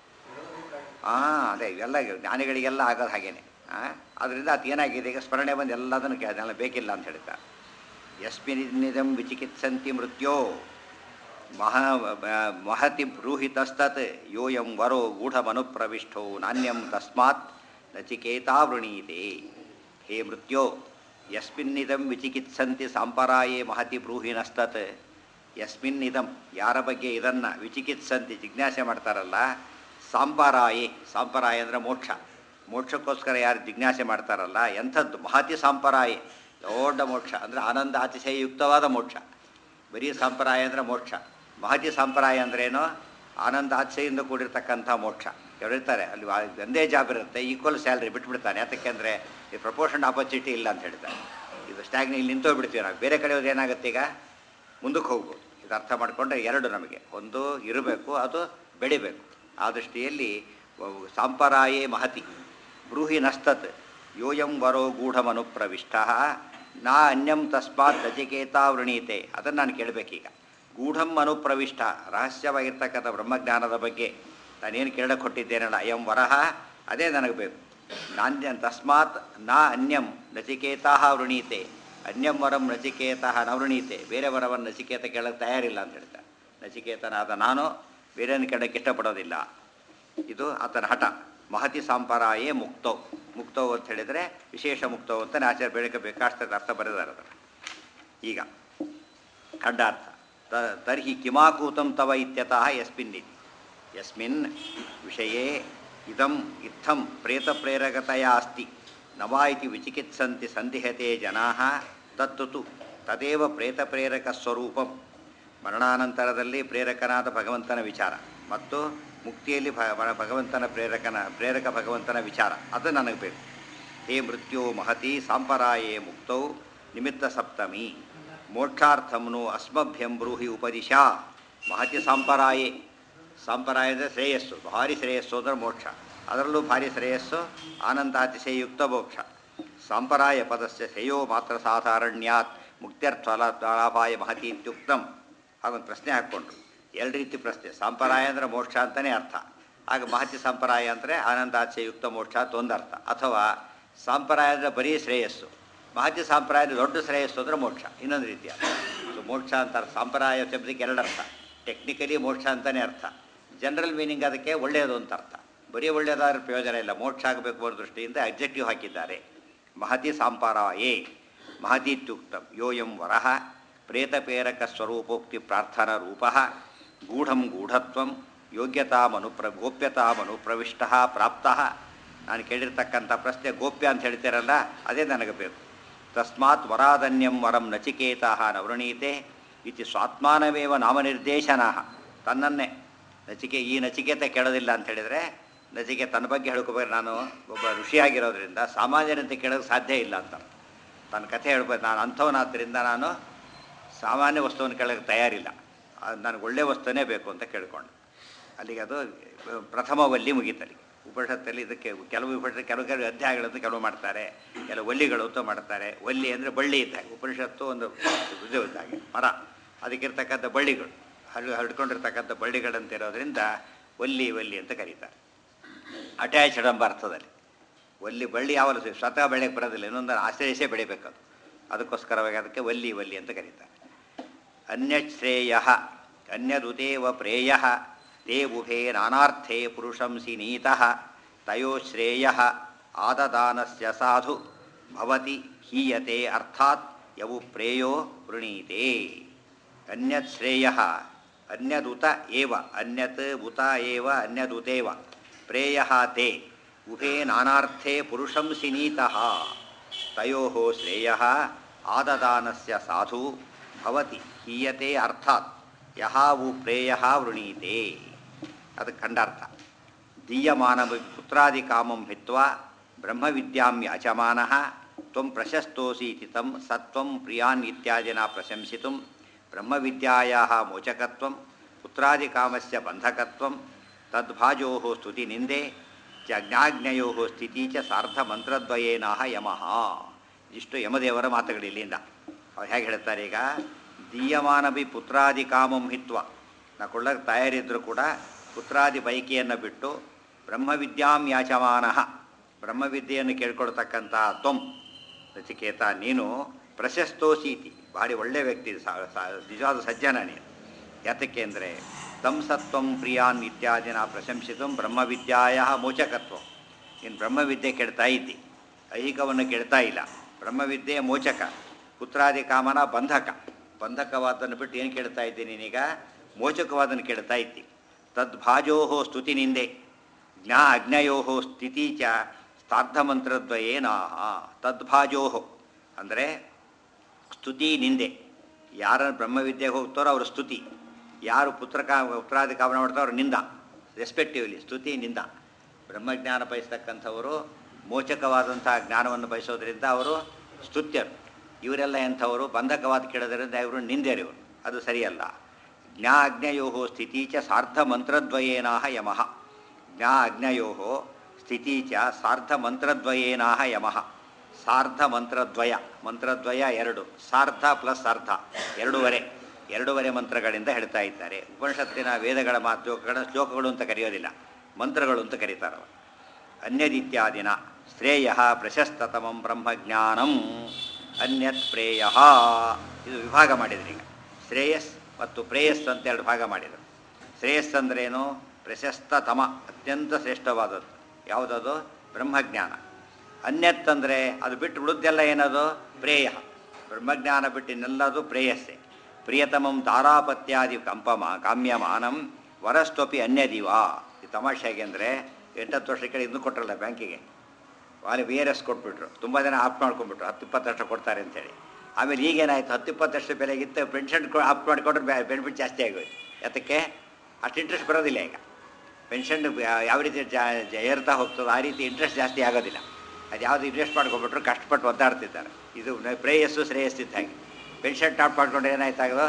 ಹಾಂ ಅದೇ ಇವೆಲ್ಲ ಜ್ಞಾನಿಗಳಿಗೆಲ್ಲ ಆಗೋದು ಹಾಗೇನೆ ಹಾಂ ಅದರಿಂದ ಅದು ಏನಾಗಿದೆ ಈಗ ಸ್ಮರಣೆ ಬಂದು ಎಲ್ಲದನ್ನು ಅದನ್ನೆಲ್ಲ ಬೇಕಿಲ್ಲ ಅಂತ ಹೇಳ್ತಾರೆ ಯಸ್ಮಿನಿದಂ ವಿಚಿಕಿತ್ಸಂತಿ ಮೃತ್ಯೋ ಮಹ ಮಹತಿ ಬ್ರೂಹಿತಸ್ತತ್ ಯೋಯಂ ವರೋ ಗೂಢಮನುಪ್ರವಿಷ್ಟೋ ನಾಣ್ಯಂ ತಸ್ಮಾತ್ ನಚಿಕೇತಾ ವೃಣೀತೆ ಹೇ ಮೃತ್ಯೋ ಯಸ್ಮಿನ್ನಿದಂ ವಿಚಿಕಿತ್ಸಂತಿ ಸಾಂಪರಾಯೇ ಮಹತಿ ಬ್ರೂಹಿನಸ್ತತ್ ಯಸ್ಮಿನ್ನಿದಂ ಯಾರ ಬಗ್ಗೆ ಇದನ್ನು ವಿಚಿಕಿತ್ಸಂತಿ ಜಿಜ್ಞಾಸೆ ಮಾಡ್ತಾರಲ್ಲ ಸಾಂಪರಾಯೇ ಸಾಂಪರಾಯ ಅಂದರೆ ಮೋಕ್ಷ ಮೋಕ್ಷಕ್ಕೋಸ್ಕರ ಯಾರು ಜಿಜ್ಞಾಸೆ ಮಾಡ್ತಾರಲ್ಲ ಎಂಥದ್ದು ಮಹತಿ ಸಾಂಪರಾಯೇ ದೊಡ್ಡ ಮೋಕ್ಷ ಅಂದರೆ ಆನಂದ ಅತಿಶಯಯುಕ್ತವಾದ ಮೋಕ್ಷ ಬರೀ ಸಂಪ್ರಾಯ ಅಂದರೆ ಮೋಕ್ಷ ಮಹತಿ ಸಂಪ್ರಾಯ ಅಂದ್ರೇನು ಆನಂದ ಅತಿಶಯಿಂದ ಕೂಡಿರ್ತಕ್ಕಂಥ ಮೋಕ್ಷ ಹೇಳ್ತಾರೆ ಅಲ್ಲಿ ಒಂದೇ ಜಾಬ್ ಇರುತ್ತೆ ಈಕ್ವಲ್ ಸ್ಯಾಲ್ರಿ ಬಿಟ್ಬಿಡ್ತಾನೆ ಯಾತಕ್ಕೆ ಅಂದರೆ ಈ ಪ್ರಪೋರ್ಷನ್ ಆಪರ್ಚುನಿಟಿ ಇಲ್ಲ ಅಂತ ಹೇಳ್ತಾರೆ ಇದು ಸ್ಟ್ಯಾಗ್ನಿ ಇಲ್ಲಿ ನಿಂತೋಗ್ಬಿಡ್ತೀವಿ ನಾವು ಬೇರೆ ಕಡೆ ಹೋದ್ರೆ ಏನಾಗುತ್ತೆ ಈಗ ಮುಂದಕ್ಕೆ ಹೋಗ್ಬೋದು ಇದು ಅರ್ಥ ಮಾಡಿಕೊಂಡ್ರೆ ಎರಡು ನಮಗೆ ಒಂದು ಇರಬೇಕು ಅದು ಬೆಳಿಬೇಕು ಆ ದೃಷ್ಟಿಯಲ್ಲಿ ಸಾಂಪರಾಯೇ ಮಹತಿ ಬ್ರೂಹಿ ನಸ್ತತ್ ಯೋಯಂ ವರೋ ಗೂಢಮನುಪ್ರವಿಷ್ಟ ನಾ ಅನ್ಯಂ ತಸ್ಮಾತ್ ನಚಿಕೇತಾ ವೃಣೀತೆ ಅದನ್ನು ನಾನು ಕೇಳಬೇಕೀಗ ಗೂಢಂ ಅನುಪ್ರವಿಷ್ಟ ರಹಸ್ಯವಾಗಿರ್ತಕ್ಕಂಥ ಬ್ರಹ್ಮಜ್ಞಾನದ ಬಗ್ಗೆ ನಾನೇನು ಕೇಳಕ್ಕೆ ಕೊಟ್ಟಿದ್ದೇನಲ್ಲ ಅಯಂ ವರಹ ಅದೇ ನನಗೆ ಬೇಕು ನಾನ್ಯ ತಸ್ಮಾತ್ ನಾ ಅನ್ಯಂ ನಚಿಕೇತಾ ವೃಣೀತೆ ಅನ್ಯಂ ವರಂ ನಚಿಕೇತ ನ ವೃಣೀತೆ ಬೇರೆ ವರವನ್ನು ನಚಿಕೇತ ಕೇಳಕ್ಕೆ ತಯಾರಿಲ್ಲ ಅಂತ ಹೇಳ್ತಾರೆ ನಚಿಕೇತನಾದ ನಾನು ಬೇರೆಯನ್ನು ಕೇಳಕ್ಕೆ ಇಷ್ಟಪಡೋದಿಲ್ಲ ಇದು ಆತನ ಹಠ ಮಹತಿ ಸಾಂಪರಾಯೇ ಮುಕ್ತೋ ಮುಕ್ತೋ ಅಂತ ಹೇಳಿದರೆ ವಿಶೇಷ ಮುಕ್ತೋ ಅಂತ ಆಚಾರ್ಯ ಬೆಳಗ್ಗೆ ಬೇಕಾಷ್ಟು ಅರ್ಥ ಬರೆದಾರೆ ಅದನ್ನು ಈಗ ಖಂಡಾರ್ಥ ತ ತರ್ಹಿ ಕಿಮಾಕೂತಂ ತವ ಇತ್ಯತಃ ಯಸ್ಮಿನ್ನಿತಿ ಯಸ್ಮಿನ್ ವಿಷಯೇ ಇದಂ ಇತ್ತಂ ಪ್ರೇತಪ್ರೇರಕತೆಯ ಅಸ್ತಿ ನವಾ ಇತಿ ವಿಚಿಕಿತ್ಸಂತಿ ಸಂದಿಹತೆ ಜನಾ ತತ್ತು ತು ತದೇವ ಪ್ರೇತಪ್ರೇರಕಸ್ವರೂಪಂ ಮರಣಾನಂತರದಲ್ಲಿ ಪ್ರೇರಕನಾದ ಭಗವಂತನ ವಿಚಾರ ಮತ್ತು ಮುಕ್ತಿಯಲ್ಲಿ ಭ ಭಗವಂತನ ಪ್ರೇರಕನ ಪ್ರೇರಕ ಭಗವಂತನ ವಿಚಾರ ಅದು ನನಗೆ ಬೇಕು ಹೇ ಮೃತ್ಯೋ ಮಹತಿ ಸಾಂಪರಾಯೇ ಮುಕ್ತೌ ನಿಮಿತ್ತ ಸಪ್ತಮಿ ಮೋಕ್ಷಾರ್ಥಂನು ಅಸ್ಮಭ್ಯಂ ಬ್ರೂಹಿ ಉಪದಿಶಾ ಮಹತಿ ಸಾಂಪರಾಯೇ ಸಾಂಪರಾಯ ಅಂದರೆ ಶ್ರೇಯಸ್ಸು ಭಾರಿ ಶ್ರೇಯಸ್ಸು ಅಂದರೆ ಮೋಕ್ಷ ಅದರಲ್ಲೂ ಭಾರಿ ಶ್ರೇಯಸ್ಸು ಆನಂದಾತಿಶಯುಕ್ತ ಮೋಕ್ಷ ಸಾಂಪರಾಯ ಪದಸ್ಯ ಶ್ರೇಯೋ ಮಾತ್ರ ಸಾಧಾರಣ್ಯಾತ್ ಮುಕ್ತ್ಯರ್ಥ ಲಾಭಾಯ ಮಹತಿ ಇತ್ಯುಕ್ತಂ ಹಾಗೊಂದು ಪ್ರಶ್ನೆ ಹಾಕ್ಕೊಂಡ್ರು ಎರಡು ರೀತಿ ಪ್ರಶ್ನೆ ಸಂಪ್ರಾಯ ಅಂದರೆ ಮೋಕ್ಷ ಅಂತಲೇ ಅರ್ಥ ಆಗ ಮಹತಿ ಸಂಪ್ರಾಯ ಅಂದರೆ ಆನಂದಾಚಯುಕ್ತ ಮೋಕ್ಷ ಅಂತ ಒಂದು ಅರ್ಥ ಅಥವಾ ಸಂಪ್ರಾಯ ಅಂದರೆ ಬರೀ ಶ್ರೇಯಸ್ಸು ಮಹತಿ ಸಂಪ್ರಾಯ ದೊಡ್ಡ ಶ್ರೇಯಸ್ಸು ಅಂದರೆ ಮೋಕ್ಷ ಇನ್ನೊಂದು ರೀತಿ ಅರ್ಥ ಸೊ ಮೋಕ್ಷ ಅಂತ ಸಂಪ್ರಾಯ ಶಬ್ದಕ್ಕೆ ಎರಡು ಅರ್ಥ ಟೆಕ್ನಿಕಲಿ ಮೋಕ್ಷ ಅಂತಲೇ ಅರ್ಥ ಜನರಲ್ ಮೀನಿಂಗ್ ಅದಕ್ಕೆ ಒಳ್ಳೆಯದು ಅಂತ ಅರ್ಥ ಬರೀ ಒಳ್ಳೆಯದಾದ್ರೆ ಪ್ರಯೋಜನ ಇಲ್ಲ ಮೋಕ್ಷ ಆಗಬೇಕು ಅನ್ನೋ ದೃಷ್ಟಿಯಿಂದ ಅಬ್ಜೆಕ್ಟಿವ್ ಹಾಕಿದ್ದಾರೆ ಮಹತಿ ಸಾಂಪರಾಯೇ ಮಹತಿ ಇತ್ಯುಕ್ತಂ ಯೋಯಂ ವರಹ ಪ್ರೇತಪೇರಕ ಸ್ವರೂಪೋಕ್ತಿ ಪ್ರಾರ್ಥನಾ ರೂಪ ಗೂಢಂ ಗೂಢತ್ವಂ ಯೋಗ್ಯತಾಮನುಪ್ರ ಗೋಪ್ಯತಾಮನುಪ್ರವಿಷ್ಟ ಪ್ರಾಪ್ತ ನಾನು ಕೇಳಿರ್ತಕ್ಕಂಥ ಪ್ರಶ್ನೆ ಗೋಪ್ಯ ಅಂತ ಹೇಳ್ತೀರಲ್ಲ ಅದೇ ನನಗೆ ಬೇಕು ತಸ್ಮಾತ್ ವರಾಧನ್ಯಂ ವರಂ ನಚಿಕೇತಾ ನವೃಣೀತೆ ಇತಿ ಸ್ವಾತ್ಮಾನವೇವ ನಾಮನಿರ್ದೇಶನ ತನ್ನನ್ನೇ ನಚಿಕೆ ಈ ನಚಿಕೇತ ಕೇಳೋದಿಲ್ಲ ಅಂತ ಹೇಳಿದರೆ ನಚಿಕೆ ತನ್ನ ಬಗ್ಗೆ ಹೇಳ್ಕೋಬೇಕು ನಾನು ಒಬ್ಬ ಋಷಿಯಾಗಿರೋದ್ರಿಂದ ಸಾಮಾನ್ಯರಂತೆ ಕೇಳೋಕ್ಕೆ ಸಾಧ್ಯ ಇಲ್ಲ ಅಂತ ತನ್ನ ಕಥೆ ಹೇಳ್ಬೋದು ನಾನು ಅಂಥವನಾದ್ದರಿಂದ ನಾನು ಸಾಮಾನ್ಯ ವಸ್ತುವನ್ನು ಕೇಳೋಕ್ಕೆ ತಯಾರಿಲ್ಲ ಅದು ನನಗೆ ಒಳ್ಳೆಯ ವಸ್ತುವೇ ಬೇಕು ಅಂತ ಕೇಳ್ಕೊಂಡು ಅಲ್ಲಿಗೆ ಅದು ಪ್ರಥಮ ವಲ್ಲಿ ಮುಗೀತಲ್ಲಿ ಉಪನಿಷತ್ತಲ್ಲಿ ಇದಕ್ಕೆ ಕೆಲವು ಉಪನಿಷತ್ ಕೆಲವು ಕೆಲವು ಅಧ್ಯಾಯಗಳಂತೂ ಕೆಲವು ಮಾಡ್ತಾರೆ ಕೆಲವು ಒಲ್ಲಿಗಳು ಅಂತ ಮಾಡ್ತಾರೆ ಒಲ್ಲಿ ಅಂದರೆ ಬಳ್ಳಿ ಇದ್ದಾಗ ಉಪನಿಷತ್ತು ಒಂದು ಇದು ಇದ್ದಾಗೆ ಮರ ಅದಕ್ಕಿರ್ತಕ್ಕಂಥ ಬಳ್ಳಿಗಳು ಹರಡು ಹರಡ್ಕೊಂಡಿರ್ತಕ್ಕಂಥ ಬಳ್ಳಿಗಳಂತ ಇರೋದ್ರಿಂದ ಒಲ್ಲಿ ಒಲ್ಲಿ ಅಂತ ಕರೀತಾರೆ ಅಟ್ಯಾಚ್ಡ್ ಎಂಬ ಅರ್ಥದಲ್ಲಿ ಒಲ್ಲಿ ಬಳ್ಳಿ ಯಾವಲ್ಲ ಸಿ- ಸ್ವತಃ ಬೆಳೆಯಕ್ಕೆ ಬರೋದಿಲ್ಲ ಇನ್ನೊಂದು ಆಶ್ರಯಿಸೇ ಬೆಳಿಬೇಕು ಅದು ಅದಕ್ಕೋಸ್ಕರವಾಗಿ ಅದಕ್ಕೆ ಒಲ್ಲಿ ಒಲ್ಲಿ ಅಂತ ಕರೀತಾರೆ ಅನ್ಯಶ್ರೇಯ ಅನ್ಯದುತೇವ ಪ್ರೇಯ ತೇ ಉಭೇ ನಾನಾರ್ಥೇ ಪುರುಷಂಸಿ ನೀತಃ ತಯೋ ಶ್ರೇಯ ಆದದಾನಸ್ಯ ಸಾಧು ಭವತಿ ಹೀಯತೆ ಅರ್ಥಾತ್ ಯವು ಪ್ರೇಯೋ ವೃಣೀತೆ ಅನ್ಯತ್ ಶ್ರೇಯ ಅನ್ಯದುತ ಏವ ಅನ್ಯತ್ ಉತ ಏವ ಅನ್ಯದುತೇವ ಪ್ರೇಯ ತೇ ಉಭೇ ನಾನಾರ್ಥೇ ಪುರುಷಂಸಿ ನೀತಃ ತಯೋ ಶ್ರೇಯ ಆದದಾನಸ್ಯ ಸಾಧು ಭವತಿ ಹೀಯತೆ ಅರ್ಥಾತ್ ಯಹ ವು ಪ್ರೇಯ ವೃಣೀತೆ ಅದಕ್ಕೆ ಖಂಡಾರ್ಥ ದೀಯಮಾನ ಪುತ್ರಾದಿ ಕಾಮಂ ಹಿತ್ವಾ ಬ್ರಹ್ಮವಿದ್ಯಾಂ ಯಾಚಮಾನ ತ್ವಂ ಪ್ರಶಸ್ತೋಸಿ ಇತಿ ತಂ ಸತ್ವಂ ಪ್ರಿಯಾನ್ ಇತ್ಯಾದಿನ ಪ್ರಶಂಸಿತುಂ ಬ್ರಹ್ಮವಿದ್ಯಾಯಾ ಮೋಚಕತ್ವಂ ಪುತ್ರಾದಿಕಾಮಸ್ಯ ಬಂಧಕತ್ವಂ ತದ್ಭಾಜೋ ಸ್ತುತಿ ನಿಂದೆ ಚ ಜ್ಞಾಜ್ಞಯೋ ಸ್ಥಿತಿ ಚ ಸಾರ್ಧಮಂತ್ರದ್ವಯೇನಾಹ ಯಮಃ ಇಷ್ಟು ಯಮದೇವರ ಮಾತುಗಳು ಇಲ್ಲಿಂದ ಅವ್ರು ಹೇಗೆ ಹೇಳ್ತಾರೆ ಈಗ ದೀಯಮಾನಭಿ ಪುತ್ರಾದಿ ಕಾಮಂ ಹಿತ್ವ ನಾ ಕೊಳ್ಳಕ್ಕೆ ತಯಾರಿದ್ರು ಕೂಡ ಪುತ್ರಾದಿ ಬೈಕಿಯನ್ನು ಬಿಟ್ಟು ಬ್ರಹ್ಮವಿದ್ಯಾಂ ಯಾಚಮಾನಃ ಬ್ರಹ್ಮವಿದ್ಯೆಯನ್ನು ಕೇಳ್ಕೊಳ್ತಕ್ಕಂಥ ತ್ವಂ ನಚಿಕೇತ ನೀನು ಪ್ರಶಸ್ತೋಸೀತಿ ಭಾರಿ ಒಳ್ಳೆಯ ವ್ಯಕ್ತಿ ಸ- ಸ- ನಿಜವಾದ ಸಜ್ಜನ ನೀನು ಯಾತಕ್ಕೆ ಅಂದರೆ ತಂ ಸತ್ವಂ ಪ್ರಿಯಾನ್ ಇತ್ಯಾದಿನ ಪ್ರಶಂಸಿತು ಬ್ರಹ್ಮವಿದ್ಯಾಯ ಮೋಚಕತ್ವ ನೀನು ಬ್ರಹ್ಮವಿದ್ಯೆ ಕೆಡ್ತಾ ಇದ್ದಿ ಐಹಿಕವನ್ನು ಕೆಡ್ತಾ ಇಲ್ಲ ಬ್ರಹ್ಮವಿದ್ಯೆ ಮೋಚಕ ಪುತ್ರಾದಿ ಕಾಮನ ಬಂಧಕ ಬಂಧಕವಾದನ್ನು ಬಿಟ್ಟು ಏನು ಕೇಳ್ತಾ ಇದ್ದಿ ನೀನೀಗ ಮೋಚಕವಾದನ್ನು ಕೇಳ್ತಾ ಇದ್ದಿ ತದ್ಭಾಜೋ ಸ್ತುತಿ ನಿಂದೆ ಜ್ಞಾ ಅಜ್ಞಯೋ ಸ್ಥಿತಿ ಚ ಸ್ಥಾರ್ಧಮಂತ್ರದ್ವಯೇನಾಹ ತದ್ಭಾಜೋ ಅಂದರೆ ಸ್ತುತಿ ನಿಂದೆ ಯಾರ ಬ್ರಹ್ಮವಿದ್ಯೆಗೆ ಹೋಗ್ತಾರೋ ಅವ್ರ ಸ್ತುತಿ ಯಾರು ಪುತ್ರ ಕಾ ಪುತ್ರಾದಿ ಕಾಮನ ಮಾಡ್ತಾರೋ ಅವ್ರ ನಿಂದ ರೆಸ್ಪೆಕ್ಟಿವ್ಲಿ ಸ್ತುತಿ ನಿಂದ ಬ್ರಹ್ಮಜ್ಞಾನ ಬಯಸ್ತಕ್ಕಂಥವರು ಮೋಚಕವಾದಂಥ ಜ್ಞಾನವನ್ನು ಬಯಸೋದ್ರಿಂದ ಅವರು ಸ್ತುತ್ಯರು ಇವರೆಲ್ಲ ಎಂಥವರು ಬಂಧಕವಾದ ಕೇಳೋದ್ರಿಂದ ಇವರು ನಿಂದ್ಯರು ಇವರು ಅದು ಸರಿಯಲ್ಲ ಜ್ಞಾ ಅಜ್ಞಯೋ ಸ್ಥಿತಿ ಚ ಸಾರ್ಧ ಮಂತ್ರದ್ವಯೇನಾಹ ಯಮಃ ಜ್ಞಾ ಅಜ್ಞಯೋ ಸ್ಥಿತಿ ಚ ಸಾರ್ಧ ಮಂತ್ರದ್ವಯೇನಾಹ ಯಮಃ ಸಾರ್ಧ ಮಂತ್ರದ್ವಯ ಮಂತ್ರದ್ವಯ ಎರಡು ಸಾರ್ಧ ಪ್ಲಸ್ ಅರ್ಧ ಎರಡೂವರೆ ಎರಡೂವರೆ ಮಂತ್ರಗಳಿಂದ ಹೇಳ್ತಾ ಇದ್ದಾರೆ ಉಪನಿಷತ್ತಿನ ವೇದಗಳ ಮಾತುಗಳ ಶ್ಲೋಕಗಳು ಅಂತ ಕರೆಯೋದಿಲ್ಲ ಮಂತ್ರಗಳು ಅಂತ ಕರೀತಾರೆ ಅವರು ಅನ್ಯದಿತ್ಯಾದಿನ ಶ್ರೇಯ ಪ್ರಶಸ್ತತಮಂ ಬ್ರಹ್ಮಜ್ಞಾನಂ ಅನ್ಯತ್ ಪ್ರೇಯ ಇದು ವಿಭಾಗ ಮಾಡಿದ್ರು ಈಗ ಶ್ರೇಯಸ್ ಮತ್ತು ಪ್ರೇಯಸ್ ಅಂತ ಎರಡು ಭಾಗ ಮಾಡಿದರು ಶ್ರೇಯಸ್ ಅಂದ್ರೇನು ಪ್ರಶಸ್ತತಮ ಅತ್ಯಂತ ಶ್ರೇಷ್ಠವಾದದ್ದು ಯಾವುದದು ಬ್ರಹ್ಮಜ್ಞಾನ ಅನ್ಯತ್ ಅಂದರೆ ಅದು ಬಿಟ್ಟು ಉಳಿದೆಲ್ಲ ಏನದು ಪ್ರೇಯ ಬ್ರಹ್ಮಜ್ಞಾನ ಬಿಟ್ಟಿನೆಲ್ಲದು ಪ್ರೇಯಸ್ಸೆ ಪ್ರಿಯತಮಂ ತಾರಾಪತ್ಯಾದಿ ಕಂಪಮ ಕಾಮ್ಯಮಾನಂ ವರಸ್ತ್ವಪಿ ಅನ್ಯದಿವಾ ಈ ತಮಾಷೆಗೆ ಅಂದರೆ ಎಂಟತ್ತು ವರ್ಷಕ್ಕೆ ಇದನ್ನು ಕೊಟ್ಟರಲ್ಲ ಬ್ಯಾಂಕಿಗೆ ಅಲ್ಲಿ ವಿ ಆರ್ ಎಸ್ ಕೊಟ್ಬಿಟ್ರು ತುಂಬ ಜನ ಆಪ್ ಮಾಡ್ಕೊಂಡ್ಬಿಟ್ರು ಹತ್ತು ಇಪ್ಪತ್ತು ಲಕ್ಷ ಕೊಡ್ತಾರೆ ಅಂತೇಳಿ ಆಮೇಲೆ ಈಗೇನಾಯಿತು ಹತ್ತು ಇಪ್ಪತ್ತು ಲಕ್ಷ ಬೆಲೆಗಿತ್ತು ಪೆನ್ಷನ್ ಆಪ್ ಮಾಡಿಕೊಂಡ್ರೆ ಬೆನಿಫಿಟ್ ಜಾಸ್ತಿ ಆಗೋಯ್ತು ಯಾತಕ್ಕೆ ಅಷ್ಟು ಇಂಟ್ರೆಸ್ಟ್ ಬರೋದಿಲ್ಲ ಈಗ ಪೆನ್ಷನ್ ಯಾವ ರೀತಿ ಜಾ ಜ- ಏರ್ತಾ ಹೋಗ್ತದೋ ಆ ರೀತಿ ಇಂಟ್ರೆಸ್ಟ್ ಜಾಸ್ತಿ ಆಗೋದಿಲ್ಲ ಅದು ಯಾವುದು ಇನ್ವೆಸ್ಟ್ ಮಾಡ್ಕೊಂಡ್ಬಿಟ್ರು ಕಷ್ಟಪಟ್ಟು ಒದ್ದಾಡ್ತಿದ್ದಾರೆ ಇದು ನ- ಪ್ರೇಯಸ್ಸು ಶ್ರೇಯಸ್ಸಿದ್ದ ಹಾಗೆ ಪೆನ್ಷನ್ ಟಾಪ್ ಮಾಡ್ಕೊಂಡ್ರೆ ಏನಾಯ್ತಾಗೋ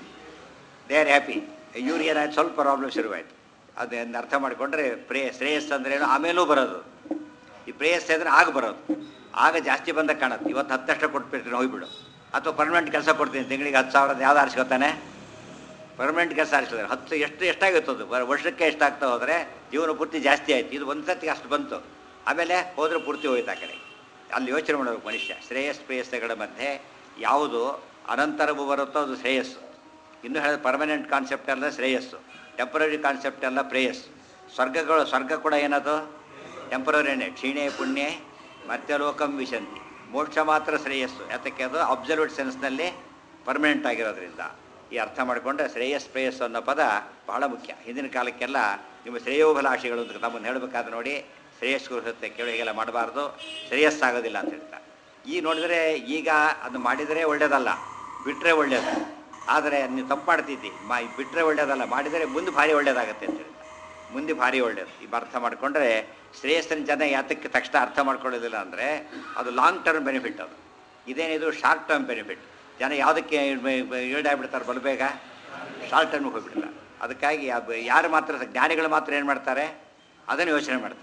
ದೇ ಆರ್ ಹ್ಯಾಪಿ ಇವ್ರಿಗೆ ಏನಾಯ್ತು ಸ್ವಲ್ಪ ಪ್ರಾಬ್ಲಮ್ ಶುರುವಾಯಿತು ಅದನ್ನು ಅರ್ಥ ಮಾಡಿಕೊಂಡ್ರೆ ಪ್ರೇ ಶ್ರೇಯಸ್ ಅಂದ್ರೇನು ಆಮೇಲೂ ಬರೋದು ಈ ಪ್ರೇಯಸ್ ಅಂದರೆ ಆಗ ಬರೋದು ಆಗ ಜಾಸ್ತಿ ಬಂದಾಗ ಕಾಣುತ್ತೆ ಇವತ್ತು ಹತ್ತು ಲಕ್ಷ ಕೊಟ್ಬಿಡ್ತೀನಿ ಹೋಗ್ಬಿಡು ಅಥವಾ ಪರ್ಮನೆಂಟ್ ಕೆಲಸ ಕೊಡ್ತೀನಿ ತಿಂಗಳಿಗೆ ಹತ್ತು ಸಾವಿರದ ಯಾವ್ದು ಆರಿಸ್ಕೊತಾನೆ ಪರ್ಮನೆಂಟ್ ಕೆಲಸ ಆರಿಸಿದ್ರೆ ಹತ್ತು ಎಷ್ಟು ಎಷ್ಟಾಗುತ್ತದು ಬ- ವರ್ಷಕ್ಕೆ ಎಷ್ಟಾಗ್ತಾ ಹೋದರೆ ಜೀವನ ಪೂರ್ತಿ ಜಾಸ್ತಿ ಆಯಿತು ಇದು ಒಂದು ಸತಿಗೆ ಅಷ್ಟು ಬಂತು ಆಮೇಲೆ ಹೋದರೆ ಪೂರ್ತಿ ಹೋಯ್ತು ಆ ಕಡೆ ಅಲ್ಲಿ ಯೋಚನೆ ಮಾಡಬೇಕು ಮನುಷ್ಯ ಶ್ರೇಯಸ್ ಪ್ರೇಯಸ್ಗಳ ಮಧ್ಯೆ ಯಾವುದು ಅನಂತರವು ಬರುತ್ತೋ ಅದು ಶ್ರೇಯಸ್ಸು ಇನ್ನು ಹೇಳಿದ ಪರ್ಮನೆಂಟ್ ಕಾನ್ಸೆಪ್ಟ್ ಎಲ್ಲ ಶ್ರೇಯಸ್ಸು ಟೆಂಪರರಿ ಕಾನ್ಸೆಪ್ಟ್ ಎಲ್ಲ ಪ್ರೇಯಸ್ ಸ್ವರ್ಗಗಳು ಸ್ವರ್ಗ ಕೂಡ ಏನದು ಟೆಂಪರರಿನೇ ಕ್ಷೀಣೆ ಪುಣ್ಯ ಮತ್ಯಲೋಕಂ ವಿಶಂತಿ ಮೋಕ್ಷ ಮಾತ್ರ ಶ್ರೇಯಸ್ಸು ಯಾತಕ್ಕೆ ಅದು ಅಬ್ಸರ್ವ್ಡ್ ಸೆನ್ಸ್ನಲ್ಲಿ ಪರ್ಮನೆಂಟ್ ಆಗಿರೋದ್ರಿಂದ ಈ ಅರ್ಥ ಮಾಡಿಕೊಂಡ್ರೆ ಶ್ರೇಯಸ್ ಪ್ರೇಯಸ್ ಅನ್ನೋ ಪದ ಬಹಳ ಮುಖ್ಯ ಹಿಂದಿನ ಕಾಲಕ್ಕೆಲ್ಲ ನಿಮ್ಮ ಶ್ರೇಯೋಭಿಲಾಷಿಗಳು ಅಂತ ನಮ್ಮನ್ನು ಹೇಳಬೇಕಾದ್ರೆ ನೋಡಿ ಶ್ರೇಯಸ್ ಕುರಿಸುತ್ತೆ ಕೇಳು ಹೀಗೆಲ್ಲ ಮಾಡಬಾರ್ದು ಶ್ರೇಯಸ್ಸಾಗೋದಿಲ್ಲ ಅಂತ ಹೇಳ್ತಾರೆ ಈ ನೋಡಿದರೆ ಈಗ ಅದು ಮಾಡಿದರೆ ಒಳ್ಳೆಯದಲ್ಲ ಬಿಟ್ಟರೆ ಒಳ್ಳೆಯದು ಆದರೆ ನೀವು ತಪ್ಪು ಮಾಡ್ತಿದ್ದಿ ಮಾ ಬಿಟ್ಟರೆ ಒಳ್ಳೆಯದಲ್ಲ ಮಾಡಿದರೆ ಮುಂದೆ ಭಾರಿ ಒಳ್ಳೆಯದಾಗತ್ತೆ ಅಂತ ಹೇಳ್ತಾರೆ ಮುಂದೆ ಭಾರಿ ಒಳ್ಳೆಯದು ಈಗ ಅರ್ಥ ಮಾಡಿಕೊಂಡ್ರೆ ಶ್ರೇಯಸ್ಸನ ಜನ ಯಾತಕ್ಕೆ ತಕ್ಷಣ ಅರ್ಥ ಮಾಡ್ಕೊಳ್ಳೋದಿಲ್ಲ ಅಂದರೆ ಅದು ಲಾಂಗ್ ಟರ್ಮ್ ಬೆನಿಫಿಟ್ ಅದು ಇದೇನಿದು ಶಾರ್ಟ್ ಟರ್ಮ್ ಬೆನಿಫಿಟ್ ಜನ ಯಾವುದಕ್ಕೆ ಈಡಾಗ್ಬಿಡ್ತಾರೆ ಬಲು ಬೇಗ ಶಾರ್ಟ್ ಟರ್ಮ್ ಹೋಗ್ಬಿಡ್ತಾರೆ ಅದಕ್ಕಾಗಿ ಅದು ಯಾರು ಮಾತ್ರ ಜ್ಞಾನಿಗಳು ಮಾತ್ರ ಏನು ಮಾಡ್ತಾರೆ ಅದನ್ನು ಯೋಚನೆ ಮಾಡ್ತಾರೆ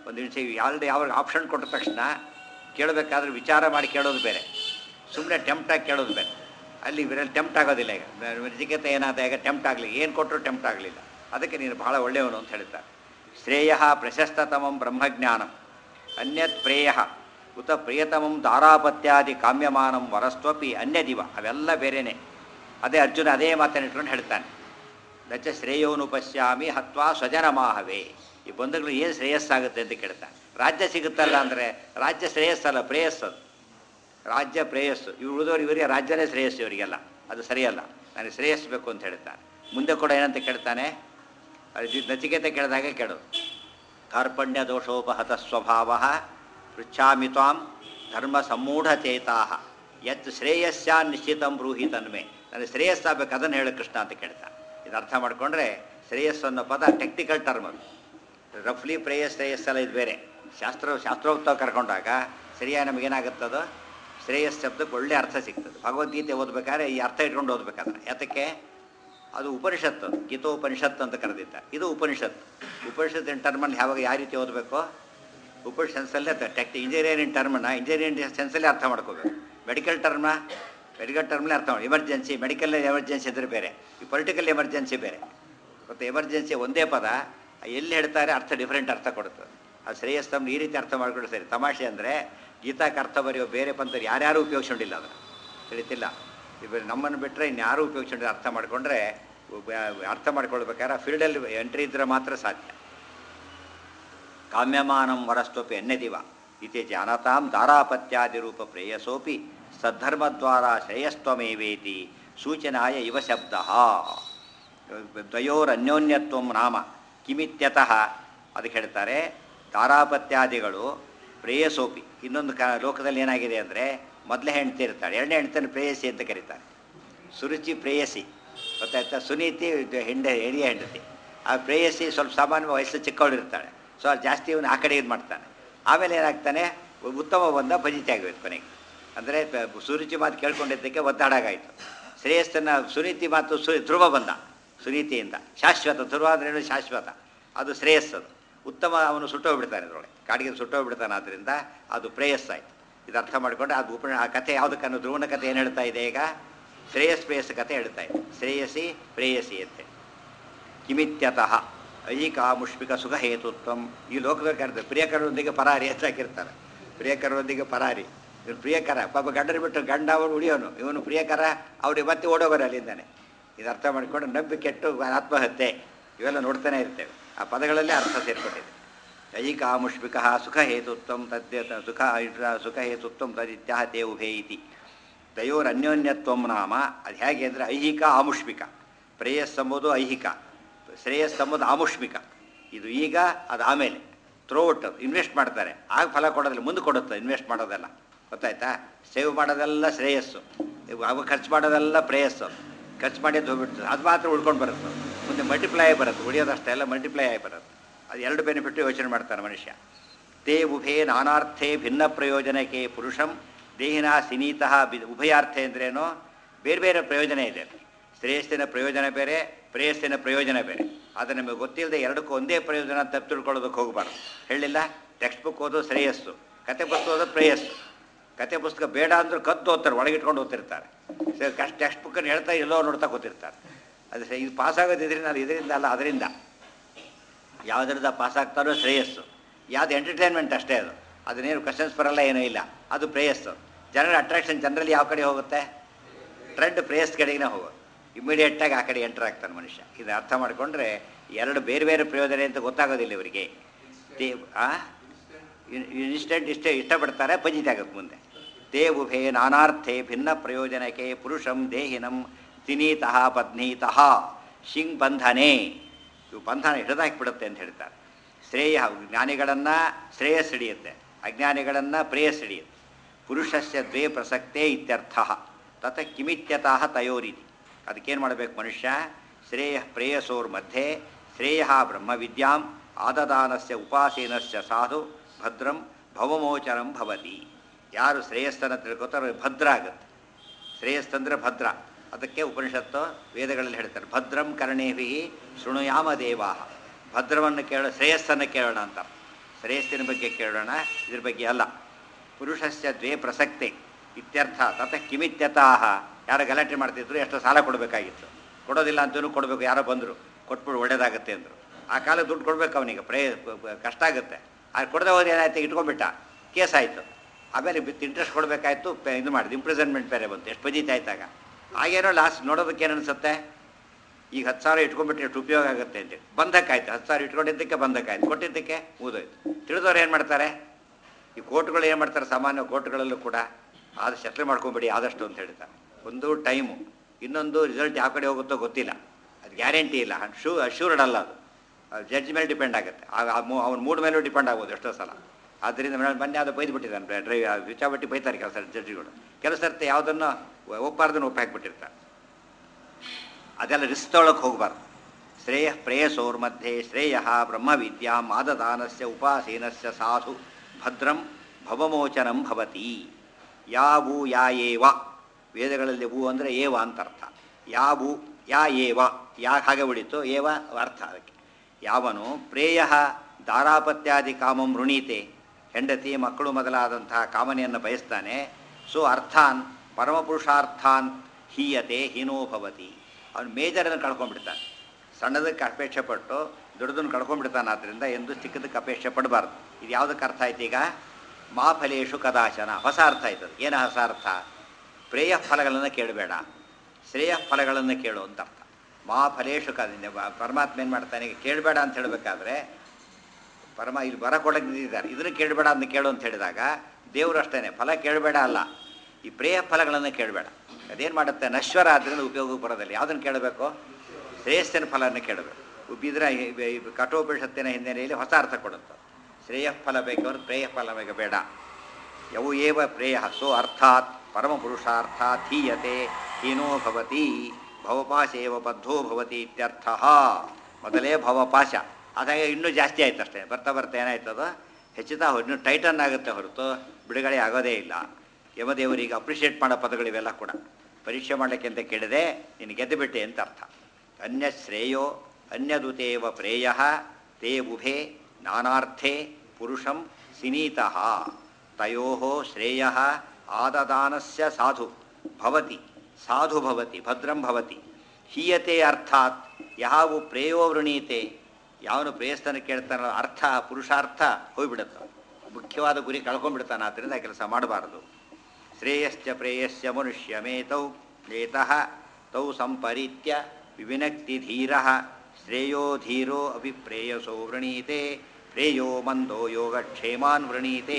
ಒಂದು ನಿಮಿಷ ಯಾವ್ದು ಯಾವ ಆಪ್ಷನ್ ಕೊಟ್ಟ ತಕ್ಷಣ ಕೇಳಬೇಕಾದ್ರೆ ವಿಚಾರ ಮಾಡಿ ಕೇಳೋದು ಬೇರೆ ಸುಮ್ಮನೆ ಟೆಂಪ್ಟಾಗಿ ಕೇಳೋದು ಬೇರೆ ಅಲ್ಲಿ ಇವರಲ್ಲಿ ಟೆಂಪ್ಟ್ ಆಗೋದಿಲ್ಲ ಈಗ ನಚಿಕೇತ ಏನಾದ ಈಗ ಟೆಂಪ್ಟ್ ಆಗಲಿ ಏನು ಕೊಟ್ಟರು ಟೆಂಪ್ಟ್ ಆಗಲಿಲ್ಲ ಅದಕ್ಕೆ ನೀನು ಭಾಳ ಒಳ್ಳೆಯವನು ಅಂತ ಹೇಳ್ತಾರೆ ಶ್ರೇಯ ಪ್ರಶಸ್ತತಮಂ ಬ್ರಹ್ಮಜ್ಞಾನಂ ಅನ್ಯತ್ ಪ್ರೇಯ ಉತ ಪ್ರಿಯತಮಂ ದಾರಾಪತ್ಯಾದಿ ಕಾಮ್ಯಮಾನಂ ವರಸ್ತ್ವಪಿ ಅನ್ಯದಿವ ಅವೆಲ್ಲ ಬೇರೆಯೇ ಅದೇ ಅರ್ಜುನ ಅದೇ ಮಾತನ್ನು ಇಟ್ಕೊಂಡು ಹೇಳ್ತಾನೆ ನಚ ಶ್ರೇಯೋನು ಪಶ್ಯಾಮಿ ಹತ್ವಾ ಸ್ವಜನಮಾಹವೇ ಈ ಬಂಧುಗಳು ಏನು ಶ್ರೇಯಸ್ಸಾಗುತ್ತೆ ಅಂತ ಕೇಳ್ತಾನೆ ರಾಜ್ಯ ಸಿಗುತ್ತಲ್ಲ ಅಂದರೆ ರಾಜ್ಯ ಶ್ರೇಯಸ್ಸಲ್ಲ ಪ್ರೇಯಸ್ಸದು ರಾಜ್ಯ ಪ್ರೇಯಸ್ಸು ಇವ್ರು ಉಳಿದವರು ಇವರಿಗೆ ರಾಜ್ಯನೇ ಶ್ರೇಯಸ್ಸು ಇವರಿಗೆಲ್ಲ ಅದು ಸರಿಯಲ್ಲ ನನಗೆ ಶ್ರೇಯಸ್ಬೇಕು ಅಂತ ಹೇಳ್ತಾನೆ ಮುಂದೆ ಕೂಡ ಏನಂತ ಕೇಳ್ತಾನೆ ಅದು ನಚಿಕೇತ ಕೇಳಿದಾಗೆ ಕೇಳೋದು ಕಾರ್ಪಣ್ಯ ದೋಷೋಪಹತ ಸ್ವಭಾವ ಪೃಚ್ಛಾಮಿ ತ್ವಾಂ ಧರ್ಮ ಸಮ್ಮೂಢಚೇತಾ ಯತ್ ಶ್ರೇಯಸ್ಯ ನಿಶ್ಚಿತಂ ಬ್ರೂಹಿ ತನ್ಮೆ ನನಗೆ ಶ್ರೇಯಸ್ಸಾಗಬೇಕು ಅದನ್ನು ಹೇಳು ಕೃಷ್ಣ ಅಂತ ಕೇಳ್ತಾನೆ ಇದು ಅರ್ಥ ಮಾಡಿಕೊಂಡ್ರೆ ಶ್ರೇಯಸ್ಸು ಅನ್ನೋ ಪದ ಟೆಕ್ನಿಕಲ್ ಟರ್ಮ್ ಅದು ರಫ್ಲಿ ಪ್ರೇಯಸ್ ಶ್ರೇಯಸ್ಸೆಲ್ಲ ಇದು ಬೇರೆ ಶಾಸ್ತ್ರ ಶಾಸ್ತ್ರೋಕ್ತ ಕರ್ಕೊಂಡಾಗ ಸರಿಯಾಗಿ ನಮಗೇನಾಗುತ್ತದು ಶ್ರೇಯಸ್ ಶಬ್ದಕ್ಕೆ ಒಳ್ಳೆ ಅರ್ಥ ಸಿಗ್ತದೆ ಭಗವದ್ಗೀತೆ ಓದ್ಬೇಕಾದ್ರೆ ಈ ಅರ್ಥ ಇಟ್ಕೊಂಡು ಓದ್ಬೇಕಾದ್ರೆ ಯಾತಕ್ಕೆ ಅದು ಉಪನಿಷತ್ತು ಗೀತೋಪನಿಷತ್ತು ಅಂತ ಕರೆದಿದ್ದ ಇದು ಉಪನಿಷತ್ತು ಉಪನಿಷತ್ತಿನ ಟರ್ಮಲ್ಲಿ ಯಾವಾಗ ಯಾವ ರೀತಿ ಓದಬೇಕು ಉಪನಿಷತ್ಸಲ್ಲೇ ಟೆಕ್ ಇಂಜಿನಿಯರಿಂಗ್ ಟರ್ಮನ್ನ ಇಂಜಿನಿಯರಿಂಗ್ ಸೆನ್ಸಲ್ಲೇ ಅರ್ಥ ಮಾಡ್ಕೋಬೇಕು ಮೆಡಿಕಲ್ ಟರ್ಮ ಮೆಡಿಕಲ್ ಟರ್ಮಲ್ಲೇ ಅರ್ಥ ಮಾಡಿ ಎಮರ್ಜೆನ್ಸಿ ಮೆಡಿಕಲ್ ಎಮರ್ಜೆನ್ಸಿ ಇದ್ರೆ ಬೇರೆ ಈ ಪೊಲಿಟಿಕಲ್ ಎಮರ್ಜೆನ್ಸಿ ಬೇರೆ ಮತ್ತು ಎಮರ್ಜೆನ್ಸಿ ಒಂದೇ ಪದ ಎಲ್ಲಿ ಹೇಳ್ತಾರೆ ಅರ್ಥ ಡಿಫ್ರೆಂಟ್ ಅರ್ಥ ಕೊಡುತ್ತದೆ ಅದು ಶ್ರೇಯಸ್ತಮ್ ಈ ರೀತಿ ಅರ್ಥ ಮಾಡ್ಕೊಂಡು ಸರಿ ತಮಾಷೆ ಅಂದರೆ ಗೀತಾಕ್ಕೆ ಅರ್ಥ ಬರೆಯೋ ಬೇರೆ ಪಂಥರು ಯಾರ್ಯಾರು ಉಪಯೋಗಿಸ್ಕೊಂಡಿಲ್ಲ ಅದನ್ನು ತಿಳಿತಿಲ್ಲ ಇವರು ನಮ್ಮನ್ನು ಬಿಟ್ಟರೆ ಇನ್ಯಾರೂ ಉಪಯೋಗಿಸ್ಕೊಂಡಿಲ್ಲ ಅರ್ಥ ಮಾಡಿಕೊಂಡ್ರೆ ಅರ್ಥ ಮಾಡ್ಕೊಳ್ಬೇಕಾದ್ರೆ ಫೀಲ್ಡಲ್ಲಿ ಎಂಟ್ರಿ ಇದ್ದರೆ ಮಾತ್ರ ಸಾಧ್ಯ ಕಾಮ್ಯಮಾನಂ ವರಸ್ತೋಪಿ ಅನ್ಯದಿವ ಇತಿ ಜಾನತಾಂ ದಾರಾಪತ್ಯಾದಿ ರೂಪ ಪ್ರೇಯಸೋಪಿ ಸದ್ಧರ್ಮದ್ವಾರ ಶ್ರೇಯಸ್ತ್ವಮೇವೇತಿ ಸೂಚನಾಯ ಇವ ಶಬ್ದ ದ್ವಯೋರನ್ಯೋನ್ಯತ್ವ ನಾಮ ಕಿಮಿತ್ಯತಃ ಅದಕ್ಕೆ ಹೇಳ್ತಾರೆ ದಾರಾಪತ್ಯಾದಿಗಳು ಪ್ರೇಯಸೋಪಿ ಇನ್ನೊಂದು ಕ ಲೋಕದಲ್ಲಿ ಏನಾಗಿದೆ ಅಂದರೆ ಮೊದಲೇ ಹೆಂಡ್ತಿ ಇರ್ತಾಳೆ ಎರಡನೇ ಹೆಂಡ್ತಿನ ಪ್ರೇಯಸಿ ಅಂತ ಕರೀತಾರೆ ಸುರುಚಿ ಪ್ರೇಯಸಿ ಗೊತ್ತಾಯ್ತಾ ಸುನೀತಿ ಇದು ಹೆಂಡ ಹಿರಿಯ ಹೆಂಡತಿ ಆ ಪ್ರೇಯಸಿ ಸ್ವಲ್ಪ ಸಾಮಾನ್ಯ ವಯಸ್ಸು ಚಿಕ್ಕವಳು ಇರ್ತಾಳೆ ಸೊ ಅದು ಜಾಸ್ತಿ ಇವನು ಆ ಕಡೆ ಇದು ಮಾಡ್ತಾನೆ ಆಮೇಲೆ ಏನಾಗ್ತಾನೆ ಉತ್ತಮ ಬಂದ ಫಜಿತಿ ಆಗೋಯ್ತು ಕೊನೆಗೆ ಅಂದರೆ ಸುರುಚಿ ಮಾತು ಕೇಳ್ಕೊಂಡಿದ್ದಕ್ಕೆ ಒದ್ದಾಡಾಗಾಯಿತು ಶ್ರೇಯಸ್ಸನ್ನು ಸುನೀತಿ ಮಾತು ಸು ಧ್ರುವ ಬಂದ ಸುನೀತಿಯಿಂದ ಶಾಶ್ವತ ಧ್ರುವ ಅಂದ್ರೇನು ಶಾಶ್ವತ ಅದು ಶ್ರೇಯಸ್ಸದು ಉತ್ತಮ ಅವನು ಸುಟ್ಟೋಗ್ಬಿಡ್ತಾನೆ ಅದರೊಳಗೆ ಕಾಡಿಗೆ ಸುಟ್ಟೋಗ್ಬಿಡ್ತಾನೆ ಆದ್ದರಿಂದ ಅದು ಪ್ರೇಯಸ್ಸಾಯಿತು ಇದು ಅರ್ಥ ಮಾಡಿಕೊಂಡ್ರೆ ಅದು ಉಪ ಆ ಕಥೆ ಯಾವುದಕ್ಕನ್ನು ಧ್ರುವನ ಕಥೆ ಏನು ಹೇಳ್ತಾ ಇದೆ ಈಗ ಶ್ರೇಯಸ್ ಪ್ರೇಯಸ್ ಕಥೆ ಹೇಳ್ತಾ ಇದೆ ಶ್ರೇಯಸಿ ಪ್ರೇಯಸಿ ಅಂತೆ ಕಿಮಿತ್ಯತಃ ಐಕ ಮುಷ್ಪಿಕ ಸುಖ ಹೇತುತ್ವಂ ಈ ಲೋಕದಲ್ಲಿ ಕರೆದ ಪ್ರಿಯಕರೊಂದಿಗೆ ಪರಾರಿ ಹೆಚ್ಚಾಕಿರ್ತಾರೆ ಪ್ರಿಯಕರೊಂದಿಗೆ ಪರಾರಿ ಇವನು ಪ್ರಿಯಕರ ಪಾಪ ಗಂಡನ ಬಿಟ್ಟು ಗಂಡ ಅವನು ಉಳಿಯೋನು ಇವನು ಪ್ರಿಯಕರ ಅವ್ರಿಗೆ ಮತ್ತೆ ಓಡೋಗೋರು ಅಲ್ಲಿಂದಾನೆ ಇದು ಅರ್ಥ ಮಾಡಿಕೊಂಡು ನಂಬಿ ಕೆಟ್ಟು ಆತ್ಮಹತ್ಯೆ ಇವೆಲ್ಲ ನೋಡ್ತಾನೆ ಇರ್ತೇವೆ ಆ ಪದಗಳಲ್ಲೇ ಅರ್ಥ ಸೇರ್ಕೊಂಡಿದೆ ಐಕ ಮುಷ್ಪಿಕ ಸುಖ ಹೇತುತ್ವಂ ತದ್ಯ ಸುಖ ಸುಖ ಹೇತುತ್ವಂ ತದಿತ್ಯಾಹ ತೇ ಉಭೇ ಇತಿ ದಯೋರನ್ಯೋನ್ಯತ್ವಂ ನಾಮ ಅದು ಹೇಗೆ ಅಂದರೆ ಐಹಿಕ ಆಮುಷ್ಮಿಕ ಪ್ರೇಯಸ್ ಎಂಬುದು ಐಹಿಕ ಶ್ರೇಯಸ್ ಎಂಬುದು ಆಮುಷ್ಮಿಕ ಇದು ಈಗ ಅದು ಆಮೇಲೆ ಥ್ರೋಟ್ ಇನ್ವೆಸ್ಟ್ ಮಾಡ್ತಾರೆ ಆಗ ಫಲ ಕೊಡೋದಿಲ್ಲ ಮುಂದೆ ಕೊಡುತ್ತೆ ಇನ್ವೆಸ್ಟ್ ಮಾಡೋದೆಲ್ಲ ಗೊತ್ತಾಯ್ತಾ ಸೇವ್ ಮಾಡೋದೆಲ್ಲ ಶ್ರೇಯಸ್ಸು ಇವು ಅವು ಖರ್ಚು ಮಾಡೋದೆಲ್ಲ ಪ್ರೇಯಸ್ಸು ಖರ್ಚು ಮಾಡಿದ್ದು ಹೋಗ್ಬಿಡ್ತದೆ ಅದು ಮಾತ್ರ ಉಳ್ಕೊಂಡು ಬರುತ್ತೆ ಮುಂದೆ ಮಲ್ಟಿಪ್ಲೈ ಆಗಿ ಬರುತ್ತೆ ಉಳಿಯೋದಷ್ಟೇ ಎಲ್ಲ ಮಲ್ಟಿಪ್ಲೈ ಆಗಿ ಬರುತ್ತೆ ಅದು ಎರಡು ಬೆನಿಫಿಟ್ ಯೋಚನೆ ಮಾಡ್ತಾನೆ ಮನುಷ್ಯ ತೇ ಉಭೇ ನಾನಾರ್ಥೇ ಭಿನ್ನ ಪ್ರಯೋಜನಕ್ಕೆ ಪುರುಷಂ ದೇಹಿನ ಸಿನೀತಃ ಬಿ ಉಭಯಾರ್ಥೆ ಅಂದ್ರೇನು ಬೇರೆ ಬೇರೆ ಪ್ರಯೋಜನ ಇದೆ ಶ್ರೇಯಸ್ಸಿನ ಪ್ರಯೋಜನ ಬೇರೆ ಪ್ರೇಯಸ್ಸಿನ ಪ್ರಯೋಜನ ಬೇರೆ ಅದು ನಮಗೆ ಗೊತ್ತಿಲ್ಲದೆ ಎರಡಕ್ಕೂ ಒಂದೇ ಪ್ರಯೋಜನ ಅಂತ ತಿಳ್ಕೊಳ್ಳೋದಕ್ಕೆ ಹೋಗಬಾರ್ದು ಹೇಳಿಲ್ಲ ಟೆಕ್ಸ್ಟ್ ಬುಕ್ ಓದೋದು ಶ್ರೇಯಸ್ಸು ಕತೆ ಪುಸ್ತಕ ಓದೋದು ಪ್ರೇಯಸ್ಸು ಕತೆ ಪುಸ್ತಕ ಬೇಡ ಅಂದ್ರೂ ಕದ್ದು ಓದ್ತಾರೆ ಒಳಗಿಟ್ಕೊಂಡು ಓದ್ತಿರ್ತಾರೆ ಸರಿ ಕಷ್ಟ ಟೆಕ್ಸ್ಟ್ ಬುಕ್ಕನ್ನು ಹೇಳ್ತಾ ಎಲ್ಲೋ ನೋಡ್ತಾ ಕೂತಿರ್ತಾರೆ ಅದು ಸರಿ ಇದು ಪಾಸ್ ಆಗೋದು ಇದರಿಂದ ಅಲ್ಲ ಇದರಿಂದ ಅಲ್ಲ ಅದರಿಂದ ಯಾವುದರಿಂದ ಪಾಸ್ ಆಗ್ತಾರೋ ಶ್ರೇಯಸ್ಸು ಯಾವ್ದು ಎಂಟರ್ಟೈನ್ಮೆಂಟ್ ಅಷ್ಟೇ ಅದು ಅದನ್ನೇನು ಕ್ವಶನ್ಸ್ ಬರಲ್ಲ ಏನೂ ಇಲ್ಲ ಅದು ಪ್ರೇಯಸ್ಸು ಜನರ ಅಟ್ರಾಕ್ಷನ್ ಜನರಲ್ಲಿ ಯಾವ ಕಡೆ ಹೋಗುತ್ತೆ ಟ್ರೆಂಡ್ ಪ್ರೇಯಸ್ ಕಡೆಗೆ ಹೋಗೋದು ಇಮಿಡಿಯೇಟಾಗಿ ಆ ಕಡೆ ಎಂಟರ್ ಆಗ್ತಾನೆ ಮನುಷ್ಯ ಇದು ಅರ್ಥ ಮಾಡಿಕೊಂಡ್ರೆ ಎರಡು ಬೇರೆ ಬೇರೆ ಪ್ರಯೋಜನ ಅಂತ ಗೊತ್ತಾಗೋದಿಲ್ಲ ಇವರಿಗೆ ತೇ ಆ ಇನ್ಸ್ಟೆಂಟ್ ಇಷ್ಟೇ ಇಷ್ಟಪಡ್ತಾರೆ ಪಂಜಿತ ಆಗುತ್ತೆ ಮುಂದೆ ತೇ ಉಭೇ ನಾನಾರ್ಥೆ ಭಿನ್ನ ಪ್ರಯೋಜನಕ್ಕೆ ಪುರುಷಂ ದೇಹಿನಂ ತಿನೀತಃ ಪತ್ನೀತಃ ಶಿಂಗ್ ಬಂಧನೆ ಇವು ಬಂಧನ ಹಿಡಿದಾಕಿಬಿಡುತ್ತೆ ಅಂತ ಹೇಳ್ತಾರೆ ಶ್ರೇಯ ಜ್ಞಾನಿಗಳನ್ನು ಶ್ರೇಯಸ್ ಹಿಡಿಯುತ್ತೆ ಅಜ್ಞಾನಿಗಳನ್ನು ಪ್ರೇಯಸ್ ಹಿಡಿಯುತ್ತೆ ಪುರುಷಸ್ಯ ದ್ವೇ ಪ್ರಸಕ್ತೇ ಇತ್ಯರ್ಥ ತತ ಕಿಮಿತ್ಯತಃ ತಯೋರಿತಿ ಅದಕ್ಕೇನು ಮಾಡಬೇಕು ಮನುಷ್ಯ ಶ್ರೇಯ ಪ್ರೇಯಸೋರ್ ಮಧ್ಯೆ ಶ್ರೇಯ ಬ್ರಹ್ಮವಿದ್ಯಾಂ ಆದದಾನಸ್ಯ ಉಪಾಸೀನಸ್ಯ ಸಾಧು ಭದ್ರಂ ಭವಮೋಚರಂ ಭವತಿ ಯಾರು ಶ್ರೇಯಸ್ಸನ್ನು ತಿಳ್ಕೊತಾರೋ ಭದ್ರ ಆಗುತ್ತೆ ಶ್ರೇಯಸ್ಸಂದ್ರೆ ಭದ್ರ ಅದಕ್ಕೆ ಉಪನಿಷತ್ತು ವೇದಗಳಲ್ಲಿ ಹೇಳ್ತಾರೆ ಭದ್ರಂ ಕರ್ಣೇಭಿ ಶೃಣುಯಾಮ ದೇವಾ ಭದ್ರವನ್ನು ಕೇಳೋ ಶ್ರೇಯಸ್ಸನ್ನು ಕೇಳೋಣ ಅಂತ ಶ್ರೇಯಸ್ಸಿನ ಬಗ್ಗೆ ಕೇಳೋಣ ಇದ್ರ ಬಗ್ಗೆ ಅಲ್ಲ ಪುರುಷಸ್ಯ ದ್ವೇ ಪ್ರಸಕ್ತೆ ಇತ್ಯರ್ಥ ತತ ಕಿಮಿತ್ಯತಃ ಯಾರೋ ಗಲಾಟೆ ಮಾಡ್ತಿದ್ರು ಎಷ್ಟು ಸಾಲ ಕೊಡಬೇಕಾಗಿತ್ತು ಕೊಡೋದಿಲ್ಲ ಅಂತಲೂ ಕೊಡಬೇಕು ಯಾರೋ ಬಂದರು ಕೊಟ್ಬಿಡು ಒಳ್ಳೇದಾಗುತ್ತೆ ಅಂದರು ಆ ಕಾಲ ದುಡ್ಡು ಕೊಡ್ಬೇಕು ಅವನಿಗೆ ಪ್ರೇ ಕಷ್ಟ ಆಗುತ್ತೆ ಅದು ಕೊಡದೆ ಹೋದ್ರೆ ಏನಾಯ್ತು ಇಟ್ಕೊಂಡ್ಬಿಟ್ಟ ಕೇಸ್ ಆಯಿತು ಆಮೇಲೆ ಬಿತ್ತು ಇಂಟ್ರೆಸ್ಟ್ ಕೊಡಬೇಕಾಯ್ತು ಇದು ಮಾಡಿದ್ದು ಇಂಪ್ರಿಸನ್ಮೆಂಟ್ ಬೇರೆ ಬಂತು ಎಷ್ಟು ಬಜೀತ್ ಆಯ್ತಾಗ ಆಗೇನೋ ಲಾಸ್ಟ್ ನೋಡೋದಕ್ಕೆ ಏನು ಅನಿಸುತ್ತೆ ಈಗ ಹತ್ತು ಸಾವಿರ ಇಟ್ಕೊಂಡ್ಬಿಟ್ರೆ ಎಷ್ಟು ಉಪಯೋಗ ಆಗುತ್ತೆ ಅಂತೇಳಿ ಬಂಧಕ್ಕಾಯ್ತು ಹತ್ತು ಸಾವಿರ ಇಟ್ಕೊಂಡಿದ್ದಕ್ಕೆ ಬಂಧಕ್ಕಾಯ್ತು ಕೊಟ್ಟಿದ್ದಕ್ಕೆ ಮುಗಿದೋಯ್ತು ತಿಳಿದವ್ರು ಏನು ಮಾಡ್ತಾರೆ ಈ ಕೋರ್ಟ್ಗಳು ಏನು ಮಾಡ್ತಾರೆ ಸಾಮಾನ್ಯ ಕೋರ್ಟ್ಗಳಲ್ಲೂ ಕೂಡ ಆದಷ್ಟು ಸೆಟ್ಲ್ ಮಾಡ್ಕೊಂಬಿಡಿ ಆದಷ್ಟು ಅಂತ ಹೇಳ್ತಾರೆ ಒಂದು ಟೈಮು ಇನ್ನೊಂದು ರಿಸಲ್ಟ್ ಯಾವ ಕಡೆ ಹೋಗುತ್ತೋ ಗೊತ್ತಿಲ್ಲ ಅದು ಗ್ಯಾರಂಟಿ ಇಲ್ಲ ಶೂ ಅಶ್ಯೂರ್ಡ್ ಅಲ್ಲ ಅದು ಜಡ್ಜ್ ಮೇಲೆ ಡಿಪೆಂಡ್ ಆಗುತ್ತೆ ಅವ್ನ ಮೂಡ್ ಮೇಲೂ ಡಿಪೆಂಡ್ ಆಗ್ಬೋದು ಎಷ್ಟೋ ಸಲ ಆದ್ದರಿಂದ ಮೇಡಮ್ ಮೊನ್ನೆ ಅದು ಬೈದು ಬಿಟ್ಟಿದ್ದಾನೆ ಡ್ರೈವ್ ವಿಚಾಪಟ್ಟಿ ಬೈತಾರೆ ಕೆಲಸ ಜಡ್ಜಿಗಳು ಕೆಲಸ ಸರ್ತಿ ಯಾವುದನ್ನು ಒಪ್ಪಾರ್ದನ್ನು ಒಪ್ಪಿ ಹಾಕ್ಬಿಟ್ಟಿರ್ತಾರೆ ಅದೆಲ್ಲ ರಿಸ್ಕ್ ತೊಗೊಳಕ್ಕೆ ಹೋಗಬಾರ್ದು ಶ್ರೇಯ ಪ್ರೇಯಸೋರ್ ಮಧ್ಯೆ ಶ್ರೇಯ ಬ್ರಹ್ಮವಿದ್ಯಾಂ ಆದದಾನಸ್ಯ ಉಪಾಸೀನಸ್ಯ ಸಾಧು ಭದ್ರಂ ಭವಮೋಚನಂ ಭವತಿ ಯಾವು ಯಾ ಏವ ವೇದಗಳಲ್ಲಿ ಹೂ ಅಂದರೆ ಏವ ಅಂತ ಅರ್ಥ ಯಾವು ಯಾ ಏವ ಯಾ ಹಾಗೆ ಉಳಿತು ಏವ ಅರ್ಥ ಅದಕ್ಕೆ ಯಾವನು ಪ್ರೇಯ ದಾರಾಪತ್ಯಾದಿ ಕಾಮಂ ಋಣೀತೆ ಹೆಂಡತಿ ಮಕ್ಕಳು ಮೊದಲಾದಂತಹ ಕಾಮನೆಯನ್ನು ಬಯಸ್ತಾನೆ ಸೊ ಅರ್ಥಾನ್ ಪರಮಪುರುಷಾರ್ಥಾನ್ ಹೀಯತೆ ಹೀನೋ ಭವತಿ ಅವನು ಮೇಜರನ್ನು ಕಳ್ಕೊಂಡ್ಬಿಡ್ತಾನೆ ಸಣ್ಣದಕ್ಕೆ ಅಪೇಕ್ಷೆ ಪಟ್ಟು ದೊಡ್ಡದನ್ನು ಕಳ್ಕೊಂಡ್ಬಿಡ್ತಾನೆ ಆದ್ದರಿಂದ ಎಂದು ಚಿಕ್ಕದಕ್ಕೆ ಅಪೇಕ್ಷೆ ಪಡಬಾರ್ದು ಇದು ಯಾವುದಕ್ಕೆ ಅರ್ಥ ಆಯ್ತು ಈಗ ಮಾ ಫಲೇಶು ಕದಾಚನ ಹೊಸ ಅರ್ಥ ಆಯ್ತದೆ ಏನು ಹೊಸ ಅರ್ಥ ಪ್ರೇಯ ಫಲಗಳನ್ನು ಕೇಳಬೇಡ ಶ್ರೇಯ ಫಲಗಳನ್ನು ಕೇಳು ಅಂತ ಅರ್ಥ ಮಾ ಫಲೇಶು ಕದಿಂದ ಪರಮಾತ್ಮ ಏನು ಮಾಡ್ತಾನೆ ಈಗ ಕೇಳಬೇಡ ಅಂತ ಹೇಳಬೇಕಾದ್ರೆ ಪರಮ ಇಲ್ಲಿ ಬರ ಕೊಡಕ್ಕೆ ನಿಂತಿದ್ದಾರೆ ಇದನ್ನು ಕೇಳಬೇಡ ಅಂತ ಕೇಳು ಅಂತ ಹೇಳಿದಾಗ ದೇವರು ಅಷ್ಟೇ ಫಲ ಕೇಳಬೇಡ ಅಲ್ಲ ಈ ಪ್ರೇಯ ಫಲಗಳನ್ನು ಕೇಳಬೇಡ ಅದೇನು ಮಾಡುತ್ತೆ ನಶ್ವರ ಆದ್ದರಿಂದ ಉಪಯೋಗಕ್ಕೆ ಬರೋದಿಲ್ಲ ಯಾವುದನ್ನು ಕೇಳಬೇಕು ಶ್ರೇಯಸ್ಸಿನ ಫಲವನ್ನು ಕೇಳಬೇಕು ಉಬ್ಬಿದ್ರೆ ಕಠೋಪನಿಷತ್ತಿನ ಹಿನ್ನೆಲೆಯಲ್ಲಿ ಹೊಸ ಅರ್ಥ ಕೊಡುತ್ತೆ ಶ್ರೇಯ ಫಲ ಬೇಕವರು ಪ್ರೇಯ ಫಲ ಬೇಕ ಬೇಡ ಯವು ಏವ ಪ್ರೇಯ ಸೋ ಅರ್ಥಾತ್ ಪರಮಪುರುಷಾರ್ಥಾತ್ ಹೀಯತೆ ಹೀನೋ ಭವತಿ ಭವಪಾಶೇವ ಬದ್ಧೋ ಭವತಿ ಇತ್ಯರ್ಥ ಮೊದಲೇ ಭವಪಾಶ ಅದಾಗ ಇನ್ನೂ ಜಾಸ್ತಿ ಆಯ್ತು ಅಷ್ಟೇ ಬರ್ತಾ ಬರ್ತಾ ಏನಾಯ್ತದ ಹೆಚ್ಚುತ್ತಾ ಇನ್ನೂ ಟೈಟನ್ ಆಗುತ್ತೆ ಹೊರತು ಬಿಡುಗಡೆ ಆಗೋದೇ ಇಲ್ಲ ಯಮದೇವರಿಗೆ ಅಪ್ರಿಷಿಯೇಟ್ ಮಾಡೋ ಪದಗಳಿವೆಲ್ಲ ಕೂಡ ಪರೀಕ್ಷೆ ಮಾಡಲಿಕ್ಕೆ ಅಂತ ಕೇಳಿದೆ ನೀನು ಗೆದ್ದು ಬಿಟ್ಟೆ ಅಂತ ಅರ್ಥ ಅನ್ಯ ಶ್ರೇಯೋ ಅನ್ಯದುತೇವ ಪ್ರೇಯ ತೇ ಉಭೆ ನಾನಾರ್ಥೆ ಪುರುಷಂ ಸಿನೀತಃ ತಯೋ ಶ್ರೇಯ ಆದದಾನಸ್ಯ ಸಾಧು ಭವತಿ ಸಾಧು ಭವತಿ ಭದ್ರಂ ಭವತಿ ಹೀಯತೆ ಅರ್ಥಾತ್ ಯಾವ ಪ್ರೇಯೋ ವೃಣೀತೆ ಯಾವನು ಪ್ರೇಯಸ್ಥನ ಕೇಳ್ತಾನೋ ಅರ್ಥ ಪುರುಷಾರ್ಥ ಹೋಗ್ಬಿಡುತ್ತೆ ಮುಖ್ಯವಾದ ಗುರಿ ಕಳ್ಕೊಂಡ್ಬಿಡ್ತಾನೆ ಆದ್ದರಿಂದ ಕೆಲಸ ಮಾಡಬಾರದು ಶ್ರೇಯಶ್ಚ ಪ್ರೇಯಸ್ಯ ಮನುಷ್ಯಮೇತೌ ಏತಃ ತೌ ಸಂಪರೀತ್ಯ ವಿವಿನಕ್ತಿ ಧೀರ ಶ್ರೇಯೋ ಧೀರೋ ಅಭಿಪ್ರೇಯಸೋ ವೃಣೀತೆ ಪ್ರೇಯೋ ಮಂದೋ ಯೋಗಕ್ಷೇಮಾನ್ ವೃಣೀತೆ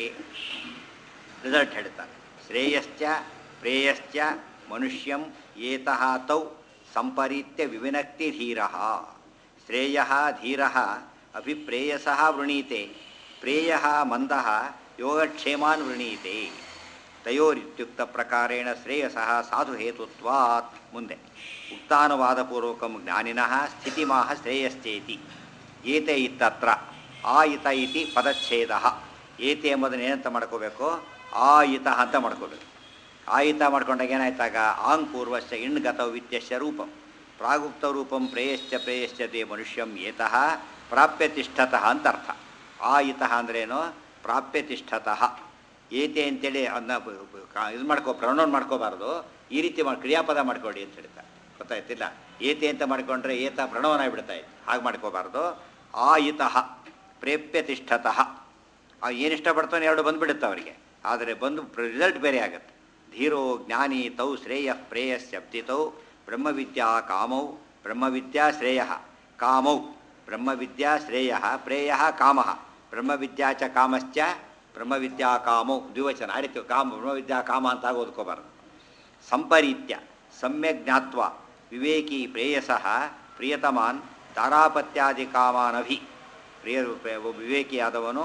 ರಿಸಲ್ಟ್ ಹೇಳ್ತಾರೆ ಶ್ರೇಯಶ್ಚ ಪ್ರೇಯಶ್ಚ ಮನುಷ್ಯಂ ಏತಃ ತೌ ಸಂಪರೀತ್ಯ ವಿವಿನಕ್ತಿ ಧೀರ ಶ್ರೇಯ ಧೀರ ಅಭಿಪ್ರೇಯಸ ವೃಣೀತೆ ಪ್ರೇಯ ಮಂದ ಯೋಗಕ್ಷೇಮಾನ್ ವೃಣೀತೆ ತಯೋರಿತ್ಯುಕ್ತ ಪ್ರಕಾರೇಣ ಶ್ರೇಯಸಃ ಸಾಧುಹೇತುತ್ವಾತ್ ಮುಂದೆ ಉಕ್ತಾನುವಾದಪೂರ್ವಕಂ ಜ್ಞಾನಿನಃ ಸ್ಥಿತಿಮಾಹ ಶ್ರೇಯಶ್ಚೇತಿ ಏತೆ ಇತ್ತತ್ರ ಆ ಇತ ಇತಿ ಪದಚ್ಛೇದ ಏತೆ ಎಂಬುದನ್ನು ಏನಂತ ಮಾಡ್ಕೋಬೇಕು ಆ ಇತ ಅಂತ ಮಾಡ್ಕೋಬೇಕು ಆಯಿತ ಮಾಡ್ಕೊಂಡಾಗ ಏನಾಯ್ತಾಗ ಆಂಗ್ ಪೂರ್ವಶ್ಚ ಇಣ್ಗತ ವಿತ್ಯಶ್ಚ ರೂಪಂ ಪ್ರಾಗುಪ್ತ ರೂಪಂ ಪ್ರೇಯಶ್ಚ ಪ್ರೇಯಶ್ಚತೆ ಮನುಷ್ಯಂ ಏತಃ ಪ್ರಾಪ್ಯ ತಿಷ್ಠತಃ ಅಂತ ಅರ್ಥ ಆ ಇತಃ ಅಂದ್ರೇನು ಪ್ರಾಪ್ಯ ತಿಷ್ಠತಃ ಏತೆ ಅಂತೇಳಿ ಅದನ್ನ ಇದು ಮಾಡ್ಕೋ ಪ್ರೊನೌನ್ ಮಾಡ್ಕೋಬಾರ್ದು ಈ ರೀತಿ ಮಾಡಿ ಕ್ರಿಯಾಪದ ಮಾಡ್ಕೊಡಿ ಅಂತ ಹೇಳ್ತಾರೆ ಗೊತ್ತಾಯ್ತಿಲ್ಲ ಏತೆ ಅಂತ ಮಾಡ್ಕೊಂಡ್ರೆ ಏತ ಪ್ರಣವನ ಬಿಡ್ತಾ ಇತ್ತು ಹಾಗೆ ಮಾಡ್ಕೋಬಾರ್ದು ಆ ಇತಃ ಪ್ರೇಪ್ಯ ತಿಷ್ಠತಃ ಆ ಏನು ಇಷ್ಟಪಡ್ತಾನೆ ಎರಡು ಬಂದುಬಿಡುತ್ತೆ ಅವರಿಗೆ ಆದರೆ ಬಂದು ರಿಸಲ್ಟ್ ಬೇರೆ ಆಗುತ್ತೆ ಧೀರೋ ಜ್ಞಾನಿ ತೌ ಶ್ರೇಯ ಪ್ರೇಯಸ್ಯಬ್ದಿತೌ ಬ್ರಹ್ಮವಿದ್ಯಾ ಕಾಮೌ ಬ್ರಹ್ಮವಿದ್ಯಾ ಶ್ರೇಯ ಕಾಮೌ ಬ್ರಹ್ಮವಿದ್ಯಾ ಶ್ರೇಯ ಪ್ರೇಯ ಕಾಮ ಬ್ರಹ್ಮವಿದ್ಯಾ ಚ ಕಾಮಶ್ಚ ಬ್ರಹ್ಮವಿದ್ಯಾ ಕಾಮೌ ದ್ವಿವಚನ ಆ ರೀತಿ ಕಾಮ ಬ್ರಹ್ಮವಿದ್ಯಾ ಕಾಮ ಅಂತ ಓದ್ಕೋಬಾರ್ದು ಸಂಪರೀತ್ಯ ಸಮ್ಯಕ್ ಜ್ಞಾತ್ವ ವಿವೇಕಿ ಪ್ರೇಯಸಃ ಪ್ರಿಯತಮಾನ್ ದಾರಾಪತ್ಯಾದಿ ಕಾಮಾನಭಿ ಪ್ರಿಯ ವಿವೇಕಿಯಾದವನು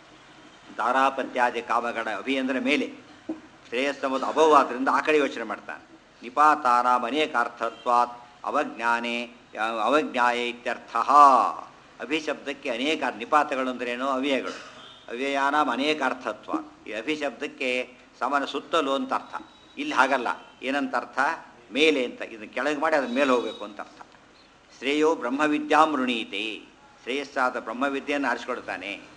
ದಾರಾಪತ್ಯಾದಿ ಕಾಮಗಳ ಅಭಿ ಅಂದರೆ ಮೇಲೆ ಶ್ರೇಯಸ್ಸಂಬುದು ಅಭವ ಆದ್ದರಿಂದ ಆ ಕಡೆ ಯೋಚನೆ ಮಾಡ್ತಾನೆ ನಿಪಾತಾನಾಂ ಅನೇಕಾರ್ಥತ್ವಾತ್ ಅವಜ್ಞಾನೇ ಅವಜ್ಞಾಯ ಇತ್ಯರ್ಥ ಅಭಿಶಬ್ದಕ್ಕೆ ಅನೇಕ ನಿಪಾತಗಳು ಅಂದ್ರೇನು ಅವ್ಯಯಗಳು ಅವ್ಯಯಾನಾಂ ಅನೇಕ ಅರ್ಥತ್ವ ಈ ಅಭಿಶಬ್ದಕ್ಕೆ ಸಮಾನ ಸುತ್ತಲು ಅಂತ ಅರ್ಥ ಇಲ್ಲಿ ಹಾಗಲ್ಲ ಏನಂತ ಅರ್ಥ ಮೇಲೆ ಅಂತ ಇದನ್ನು ಕೆಳಗೆ ಮಾಡಿ ಅದನ್ನ ಮೇಲೆ ಹೋಗಬೇಕು ಅಂತ ಅರ್ಥ ಶ್ರೇಯೋ ಬ್ರಹ್ಮವಿದ್ಯಾಂ ಋಣೀತೆ ಶ್ರೇಯಸ್ಸಾದ ಬ್ರಹ್ಮವಿದ್ಯೆಯನ್ನು ಆರಿಸ್ಕೊಡ್ತಾನೆ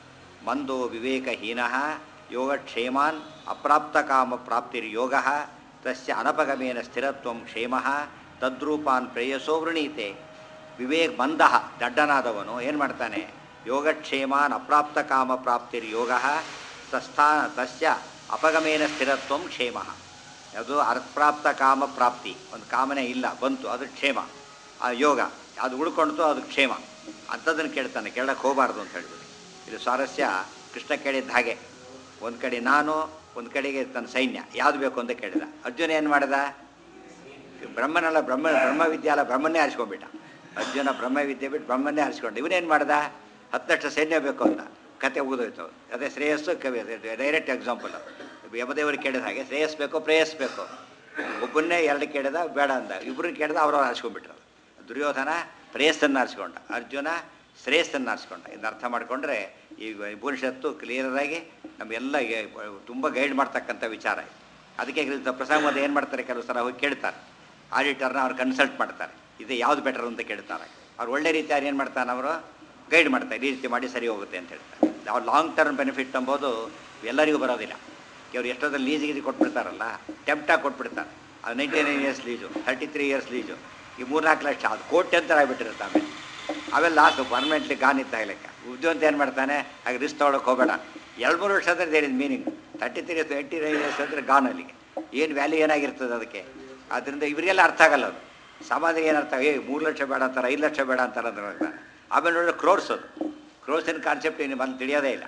ಮಂದೋ ವಿವೇಕಹೀನ ಯೋಗಕ್ಷೇಮಾನ್ ಅಪ್ರಾಪ್ತಕಾಮ ಪ್ರಾಪ್ತಿರ್ಯೋಗ ತಸ್ಯ ಅನಪಗಮೇನ ಸ್ಥಿರತ್ವಂ ಕ್ಷೇಮ ತದ್ರೂಪಾನ್ ಪ್ರೇಯಸೋ ವೃಣೀತೆ ವಿವೇಕ್ ಮಂದ ದಡ್ಡನಾದವನು ಏನು ಮಾಡ್ತಾನೆ ಯೋಗಕ್ಷೇಮಾನ್ ಅಪ್ರಾಪ್ತ ಕಾಮ ಪ್ರಾಪ್ತಿರ್ಯೋಗ ತಸ್ಥಾ ತಸ್ಯ ಅಪಗಮೇನ ಸ್ಥಿರತ್ವಂ ಕ್ಷೇಮ ಅದು ಅಪ್ರಾಪ್ತ ಕಾಮ ಪ್ರಾಪ್ತಿ ಒಂದು ಕಾಮನೆ ಇಲ್ಲ ಬಂತು ಅದು ಕ್ಷೇಮ ಆ ಯೋಗ ಅದು ಉಳ್ಕೊಳ್ತು ಅದು ಕ್ಷೇಮ ಅಂಥದ್ದನ್ನು ಕೇಳ್ತಾನೆ ಕೇಳಕ್ಕೆ ಹೋಗಬಾರ್ದು ಅಂತ ಹೇಳ್ಬಿಟ್ಟು ಇದು ಸ್ವಾರಸ್ಯ ಕೃಷ್ಣ ಕೇಳಿದ ಹಾಗೆ ಒಂದು ಕಡೆ ನಾನು ಒಂದು ಕಡೆಗೆ ತನ್ನ ಸೈನ್ಯ ಯಾವುದು ಬೇಕು ಅಂತ ಕೇಳಿದ ಅರ್ಜುನ ಏನು ಮಾಡಿದ ಬ್ರಹ್ಮನಲ್ಲ ಬ್ರಹ್ಮ ಬ್ರಹ್ಮವಿದ್ಯಾಲ ಬ್ರಹ್ಮನ್ನೇ ಆರಿಸ್ಕೊಂಡ್ಬಿಟ್ಟ ಅರ್ಜುನ ಬ್ರಹ್ಮವಿದ್ಯೆ ಬಿಟ್ಟು ಬ್ರಹ್ಮನ್ನೇ ಆರಿಸ್ಕೊಂಡು ಇವನೇನು ಮಾಡ್ದ ಹತ್ತಷ್ಟು ಸೈನ್ಯ ಬೇಕು ಅಂತ ಕತೆ ಮುಗಿದೋಯ್ತು ಅದೇ ಶ್ರೇಯಸ್ಸು ಕವಿ ಡೈರೆಕ್ಟ್ ಎಕ್ಸಾಂಪಲ್ ಯಮದೇವರು ಕೇಳಿದ ಹಾಗೆ ಶ್ರೇಯಸ್ ಬೇಕು ಪ್ರೇಯಸ್ ಬೇಕು ಒಬ್ಬನ್ನೇ ಎರಡು ಕೇಳಿದ ಬೇಡ ಅಂದ ಇಬ್ಬರನ್ನ ಕೇಳಿದ ಅವ್ರವ್ರು ಆರಿಸ್ಕೊಂಡ್ಬಿಟ್ರು ದುರ್ಯೋಧನ ಪ್ರೇಯಸ್ಸನ್ನು ಆರಿಸ್ಕೊಂಡ ಅರ್ಜುನ ಶ್ರೇಯಸ್ಸನ್ನು ಆರಿಸ್ಕೊಂಡ ಇದನ್ನ ಅರ್ಥ ಮಾಡಿಕೊಂಡ್ರೆ ಈ ಉಪನಿಷತ್ತು ಕ್ಲಿಯರಾಗಿ ನಮಗೆಲ್ಲ ತುಂಬ ಗೈಡ್ ಮಾಡ್ತಕ್ಕಂಥ ವಿಚಾರ ಇದು. ಅದಕ್ಕೆ ಇದು ಪ್ರಸಂಗದ ಏನು ಮಾಡ್ತಾರೆ ಕೆಲವು ಸಲ ಹೋಗಿ ಕೇಳ್ತಾರೆ ಆಡಿಟರ್ನ ಅವ್ರು ಕನ್ಸಲ್ಟ್ ಮಾಡ್ತಾರೆ ಇದು ಯಾವ್ದು ಬೆಟರ್ ಅಂತ ಕೇಳ್ತಾರೆ ಅವ್ರು ಒಳ್ಳೆ ರೀತಿಯಾಗಿ ಏನು ಮಾಡ್ತಾನೆ ಅವರು ಗೈಡ್ ಮಾಡ್ತಾರೆ ಈ ರೀತಿ ಮಾಡಿ ಸರಿ ಹೋಗುತ್ತೆ ಅಂತ ಹೇಳ್ತಾರೆ ಅವ್ರು ಲಾಂಗ್ ಟರ್ಮ್ ಬೆನಿಫಿಟ್ ಅಂಬೋದು ಎಲ್ಲರಿಗೂ ಬರೋದಿಲ್ಲ ಇವ್ರು ಎಷ್ಟೊಂದು ಲೀಸ್ ಗೀಸ್ ಕೊಟ್ಬಿಡ್ತಾರಲ್ಲ ಟೆಂಪ್ಟಾಗಿ ಕೊಟ್ಬಿಡ್ತಾರೆ ಅದು ninety nine years lease thirty three years lease ಈ ಮೂರ್ನಾಲ್ಕು ಲಕ್ಷ ಅದು ಕೋಟಿ ಅಂತ ಆಗಿಬಿಟ್ಟಿರುತ್ತೆ ಆಮೇಲೆ ಆಮೇಲೆ ಲಾಸ್ಟ್ ಪರ್ಮನೆಂಟ್ಲಿ ಗಾನ್ ಇತ್ತ ಲೆಕ್ಕ ಉದ್ಯೋಗ ಏನು ಮಾಡ್ತಾನೆ ಹಾಗೆ ರಿಸ್ಕ್ ತೊಗೊಳಕ್ಕೆ ಹೋಗಬೇಡ ಎರಡು ಮೂರು ವರ್ಷ ಅಂದರೆ there is meaning thirty three twenty nine years ಅಂದರೆ ಗಾನ್ ಅಲ್ಲಿಗೆ ಏನು ವ್ಯಾಲ್ಯೂ ಏನಾಗಿರ್ತದೆ ಅದಕ್ಕೆ ಆದ್ದರಿಂದ ಇವರಿಗೆಲ್ಲ ಅರ್ಥ ಆಗಲ್ಲ ಅದು ಸಾಮಾನ್ಯ ಏನು ಅರ್ಥ ಏ ಮೂರು ಲಕ್ಷ ಬೇಡ ಅಂತಾರೆ ಐದು ಲಕ್ಷ ಬೇಡ ಅಂತಾರೆ ಅಂದ್ರೆ ಹೇಳ್ತಾರೆ. ಆಮೇಲೆ ನೋಡಿದ್ರೆ ಕ್ರೋರ್ಸ್ ಅದು ಕ್ರೋರ್ಸಿನ ಕಾನ್ಸೆಪ್ಟ್ ಏನು ಬಂದು ತಿಳಿಯೋದೇ ಇಲ್ಲ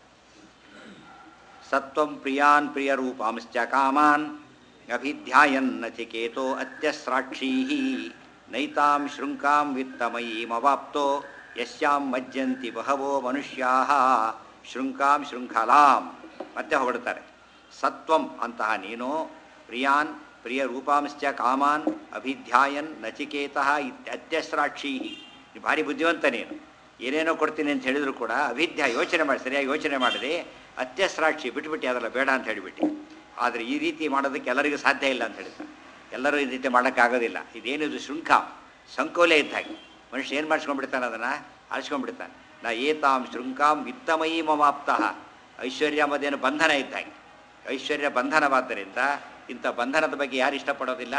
ಸತ್ವಂ ಪ್ರಿಯಾನ್ ಪ್ರಿಯ ರೂಪಾಂಶ್ಚ ಕಾಮಾನ್ ಅಭಿಧ್ಯಾಯನ್ ನಚಿಕೇತೋ ಅತ್ಯಸ್ರಾಕ್ಷೀ ನೈತಾಂ ಶೃಂಕಾಂ ವಿತ್ತಮಯೀಮವಾಪ್ತೋ ಯಸ್ಯಾಂ ಮಜ್ಜಂತಿ ಬಹವೋ ಮನುಷ್ಯಾ ಶೃಂಕಾಂ ಶೃಂಖಲಾಂ ಮತ್ತೆ ಹೊಗಡ್ತಾರೆ ಸತ್ವಂ ಅಂತಹ ನೀನು ಪ್ರಿಯಾನ್ ಪ್ರಿಯ ರೂಪಾಂಶ್ಚ ಕಾಮಾನ್ ಅಭಿಧ್ಯಾಯನ್ ನಚಿಕೇತಃ ಇತ್ಯ ಅತ್ಯಸ್ರಾಕ್ಷೀ ನೀ ಭಾರಿ ಬುದ್ಧಿವಂತ ನೀನು ಏನೇನೋ ಕೊಡ್ತೀನಿ ಅಂತ ಹೇಳಿದ್ರು ಕೂಡ ಅಭಿಧ್ಯ ಯೋಚನೆ ಮಾಡಿ ಸರಿಯಾಗಿ ಯೋಚನೆ ಮಾಡಿದೆ ಅತ್ಯಸ್ರಾಕ್ಷಿ ಬಿಟ್ಬಿಟ್ಟು ಅದೆಲ್ಲ ಬೇಡ ಅಂತ ಹೇಳಿಬಿಟ್ಟು ಆದರೆ ಈ ರೀತಿ ಮಾಡೋದಕ್ಕೆ ಎಲ್ಲರಿಗೂ ಸಾಧ್ಯ ಇಲ್ಲ ಅಂತ ಹೇಳ್ತಾರೆ ಎಲ್ಲರೂ ಈ ರೀತಿ ಮಾಡೋಕ್ಕಾಗೋದಿಲ್ಲ ಇದೇನಿದು ಶೃಂಖ ಸಂಕೋಲೆ ಇದ್ದ ಹಾಗೆ ಮನುಷ್ಯ ಏನು ಮಾಡಿಸ್ಕೊಂಡ್ಬಿಡ್ತಾನೆ ಅದನ್ನು ಆರಿಸ್ಕೊಂಡ್ಬಿಡ್ತಾನೆ ನಾ ಏತಾಂ ಶೃಂಖಾಂ ವಿತ್ತಮಯೀ ಮಮಾಪ್ತಃ ಐಶ್ವರ್ಯ ಮದೇನು ಬಂಧನ ಇದ್ದ ಹಾಗೆ ಐಶ್ವರ್ಯ ಬಂಧನವಾದ್ದರಿಂದ ಇಂಥ ಬಂಧನದ ಬಗ್ಗೆ ಯಾರು ಇಷ್ಟಪಡೋದಿಲ್ಲ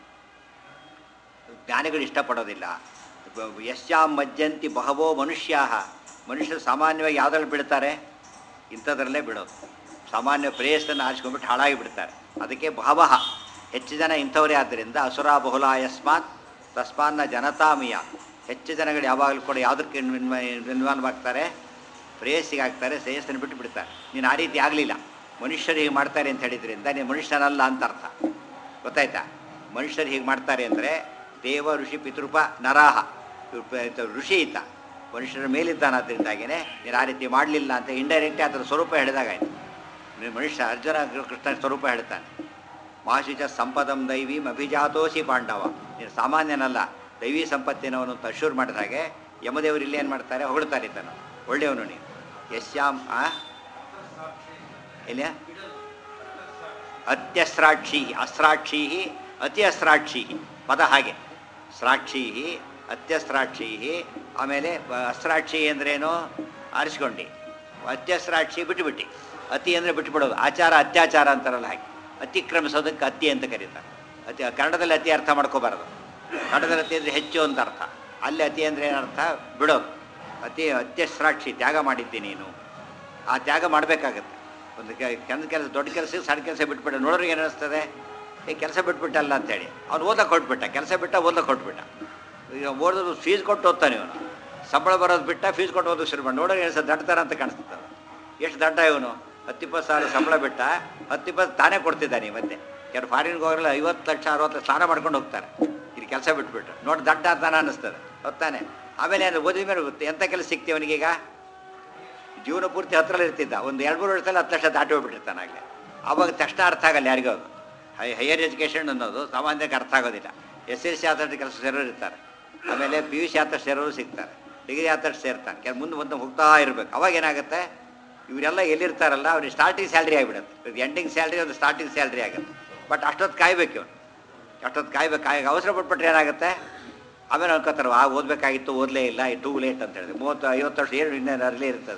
ಜ್ಞಾನಿಗಳು ಇಷ್ಟಪಡೋದಿಲ್ಲ ಬ- ಯಶ್ಯಾಂ ಮಜ್ಜಂತಿ ಬಹವೋ ಮನುಷ್ಯಾ ಮನುಷ್ಯರು ಸಾಮಾನ್ಯವಾಗಿ ಯಾವುದ್ರಲ್ಲಿ ಬಿಡ್ತಾರೆ ಇಂಥದ್ರಲ್ಲೇ ಬಿಡೋದು ಸಾಮಾನ್ಯ ಪ್ರೇಯಸ್ಸನ್ನು ಆರಿಸ್ಕೊಂಡ್ಬಿಟ್ಟು ಹಾಳಾಗಿ ಬಿಡ್ತಾರೆ ಅದಕ್ಕೆ ಬಹವಹ ಹೆಚ್ಚು ಜನ ಇಂಥವರೇ ಆದ್ದರಿಂದ ಅಸುರ ಬಹುಲ ಯಸ್ಮಾತ್ ತಸ್ಮಾನ್ನ ಜನತಾಮಿಯ ಹೆಚ್ಚು ಜನಗಳು ಯಾವಾಗಲೂ ಕೂಡ ಯಾವುದಕ್ಕೆ ಇನ್ವಾಲ್ವ್ ಆಗ್ತಾರೆ ಪ್ರೇಯಸ್ಸಿಗೆ ಆಗ್ತಾರೆ ಶ್ರೇಯಸ್ಸನ್ನು ಬಿಟ್ಟು ಬಿಡ್ತಾರೆ ನೀನು ಆ ರೀತಿ ಆಗಲಿಲ್ಲ ಮನುಷ್ಯರು ಹೀಗೆ ಮಾಡ್ತಾರೆ ಅಂತ ಹೇಳಿದ್ರಿಂದ ನೀನು ಮನುಷ್ಯನಲ್ಲ ಅಂತ ಅರ್ಥ ಗೊತ್ತಾಯ್ತಾ ಮನುಷ್ಯರು ಹೀಗೆ ಮಾಡ್ತಾರೆ ಅಂದರೆ ದೇವ ಋಷಿ ಪಿತೃಪ ನರಾಹ ಇವ್ರು ಪ- ಇದು ಋಷಿ ಇದ್ದ ಮನುಷ್ಯರ ಮೇಲಿದ್ದಾನಾದ್ದರಿಂದಾಗಿಯೇ ನೀನು ಆ ರೀತಿ ಮಾಡಲಿಲ್ಲ ಅಂತ ಇಂಡೈರೆಕ್ಟ್ ಅದರ ಸ್ವರೂಪ ಹೇಳಿದಾಗಾಯ್ತು ನೀನು ಮನುಷ್ಯ ಅರ್ಜುನ ಕೃಷ್ಣ ಸ್ವರೂಪ ಹೇಳ್ತಾನೆ ಮಾಶುಚ ಸಂಪದಂ ದೈವೀಂ ಅಭಿಜಾತೋಸಿ ಪಾಂಡವ ನೀನು ಸಾಮಾನ್ಯನಲ್ಲ ದೈವಿ ಸಂಪತ್ತಿನವನು ಅಂತ ಅಶೂರ್ ಮಾಡಿದ ಹಾಗೆ ಯಮದೇವರು ಇಲ್ಲಿ ಏನು ಮಾಡ್ತಾರೆ ಹೊಗಳ್ತಾರೆ ಇದ್ದನು ಒಳ್ಳೆಯವನು ನೀನು ಯಶ್ಯಾಮ್ ಆ ಎಲ್ಲಿಯ ಅತ್ಯಸ್ರಾಕ್ಷಿ ಅಸ್ರಾಕ್ಷಿ ಅತಿ ಅಸ್ರಾಕ್ಷಿ ಪದ ಹಾಗೆ ಸ್ರಾಕ್ಷಿ ಅತ್ಯಸ್ರಾಕ್ಷಿ ಆಮೇಲೆ ಬ- ಅಸ್ರಾಕ್ಷಿ ಅಂದ್ರೇನು ಆರಿಸ್ಕೊಂಡು ಅತ್ಯಸ್ರಾಕ್ಷಿ ಬಿಟ್ಟುಬಿಟ್ಟು ಅತಿ ಅಂದರೆ ಬಿಟ್ಟುಬಿಡೋದು ಆಚಾರ ಅತ್ಯಾಚಾರ ಅಂತಾರಲ್ಲ ಹಾಗೆ ಅತಿಕ್ರಮಿಸೋದಕ್ಕೆ ಅತಿ ಅಂತ ಕರೀತಾರೆ ಅತಿ ಕನ್ನಡದಲ್ಲಿ ಅತಿ ಅರ್ಥ ಮಾಡ್ಕೋಬಾರ್ದು ಕನ್ನಡದಲ್ಲಿ ಅತಿ ಅಂದರೆ ಹೆಚ್ಚು ಅಂತ ಅರ್ಥ ಅಲ್ಲಿ ಅತಿ ಅಂದರೆ ಏನರ್ಥ ಬಿಡೋದು ಅತಿ ಅತ್ಯಸ್ರಾಕ್ಷಿ ತ್ಯಾಗ ಮಾಡಿದ್ದಿ ನೀನು ಆ ತ್ಯಾಗ ಮಾಡಬೇಕಾಗತ್ತೆ ಒಂದು ಕೆಲ ಕೆಲಸ ದೊಡ್ಡ ಕೆಲಸ ಸಣ್ಣ ಕೆಲಸ ಬಿಟ್ಬಿಟ್ಟ ನೋಡೋರಿಗೆ ಏನು ಅನಿಸ್ತದೆ ಈ ಕೆಲಸ ಬಿಟ್ಬಿಟ್ಟಲ್ಲ ಅಂತೇಳಿ ಅವ್ನು ಓದಕ್ಕೆ ಹೊಟ್ಬಿಟ್ಟ ಕೆಲಸ ಬಿಟ್ಟ ಓದಕ್ಕೆ ಹೊಟ್ಬಿಟ್ಟ ಈಗ ಓದಿದ್ರು ಫೀಸ್ ಕೊಟ್ಟು ಓದ್ತಾನೆ ಇವನು ಸಂಬಳ ಬರೋದು ಬಿಟ್ಟ ಫೀಸ್ ಕೊಟ್ಟು ಓದೋದು ಶುರು ಮಾಡಿ ನೋಡೋರಿಗೆ ಏನು ದಡ್ತಾರ ಅಂತ ಕಾಣಿಸ್ತದೆ ಎಷ್ಟು ದಡ್ಡ ಇವನು ಹತ್ತಿಪ್ಪತ್ತು ಸಾವಿರ ಸಂಬಳ ಬಿಟ್ಟ ಹತ್ತಿಪ್ಪತ್ತು ತಾನೇ ಕೊಡ್ತಿದ್ದಾನೆ ಈ ಮಧ್ಯೆ ಕೆಲವು ಫಾರಿನ್ಗೆ ಹೋಗಲ್ಲ ಐವತ್ತು ಲಕ್ಷ ಅರವತ್ತು ಲಕ್ಷ ಸ್ನಾನ ಮಾಡ್ಕೊಂಡು ಹೋಗ್ತಾರೆ ಇದು ಕೆಲಸ ಬಿಟ್ಬಿಟ್ಟು ನೋಡಿ ದಡ್ಡ ಅಂತಾನೆ ಅನ್ನಿಸ್ತದೆ ಹೊತ್ತಾನೆ ಆಮೇಲೆ ಏನು ಓದಿದ ಮೇಲೆ ಗೊತ್ತು ಎಂಥ ಕೆಲಸ ಸಿಗ್ತೀವಿ ಅವನಿಗೀಗ ಜೀವನ ಪೂರ್ತಿ ಹತ್ತಿರಲ್ಲಿ ಇರ್ತಿದ್ದ ಒಂದು ಎರಡು ಮೂರು ವರ್ಷದಲ್ಲಿ ಹತ್ತು ಲಕ್ಷ ದಾಟಿ ಹೋಗ್ಬಿಟ್ಟಿರ್ತಾನೆ ಆಗಲೇ ಆವಾಗ ತಕ್ಷಣ ಅರ್ಥ ಆಗಲ್ಲ ಯಾರಿಗೂ ಅದು ಹೈ ಹೈಯರ್ ಎಜುಕೇಷನ್ ಅನ್ನೋದು ಸಾಮಾನ್ಯಕ್ಕೆ ಅರ್ಥ ಆಗೋದಿಲ್ಲ ಎಸ್ ಎಲ್ ಸಿ ಆದಷ್ಟು ಕೆಲಸ ಸೇರೋರು ಇರ್ತಾರೆ ಆಮೇಲೆ ಪಿ ಯು ಸಿ ಆದಷ್ಟು ಸೇರೋರು ಸಿಗ್ತಾರೆ ಡಿಗ್ರಿ ಆದಷ್ಟು ಸೇರ್ತಾನೆ ಕೆಲ ಮುಂದೆ ಮುಂದೆ ಹೋಗ್ತಾ ಇರಬೇಕು ಅವಾಗ ಏನಾಗುತ್ತೆ ಇವರೆಲ್ಲ ಎಲ್ಲಿರ್ತಾರಲ್ಲ ಅವ್ರಿಗೆ ಸ್ಟಾರ್ಟಿಂಗ್ ಸ್ಯಾಲ್ರಿ ಆಗಿಬಿಡುತ್ತೆ ಎಂಡಿಂಗ್ ಸ್ಯಾಲ್ರಿ ಒಂದು ಸ್ಟಾರ್ಟಿಂಗ್ ಸ್ಯಾಲ್ರಿ ಆಗುತ್ತೆ ಬಟ್ ಅಷ್ಟೊತ್ತು ಕಾಯ್ಬೇಕು ಇವನು ಅಷ್ಟೊತ್ತು ಕಾಯ್ಬೇಕು ಕಾಯ ಅವಸರ ಪಟ್ಬಿಟ್ರೆ ಏನಾಗುತ್ತೆ ಆಮೇಲೆ ಅನ್ಕೋತಾರೆ ಆ ಓದಬೇಕಾಗಿತ್ತು ಓದಲೇ ಇಲ್ಲ ಟೂ ಲೇಟ್ ಅಂತ ಹೇಳಿದೆ ಮೂವತ್ತು ಐವತ್ತು ವರ್ಷ ಏನು ಇನ್ನೇನು ಅರ್ಲಿ ಇರ್ತದೆ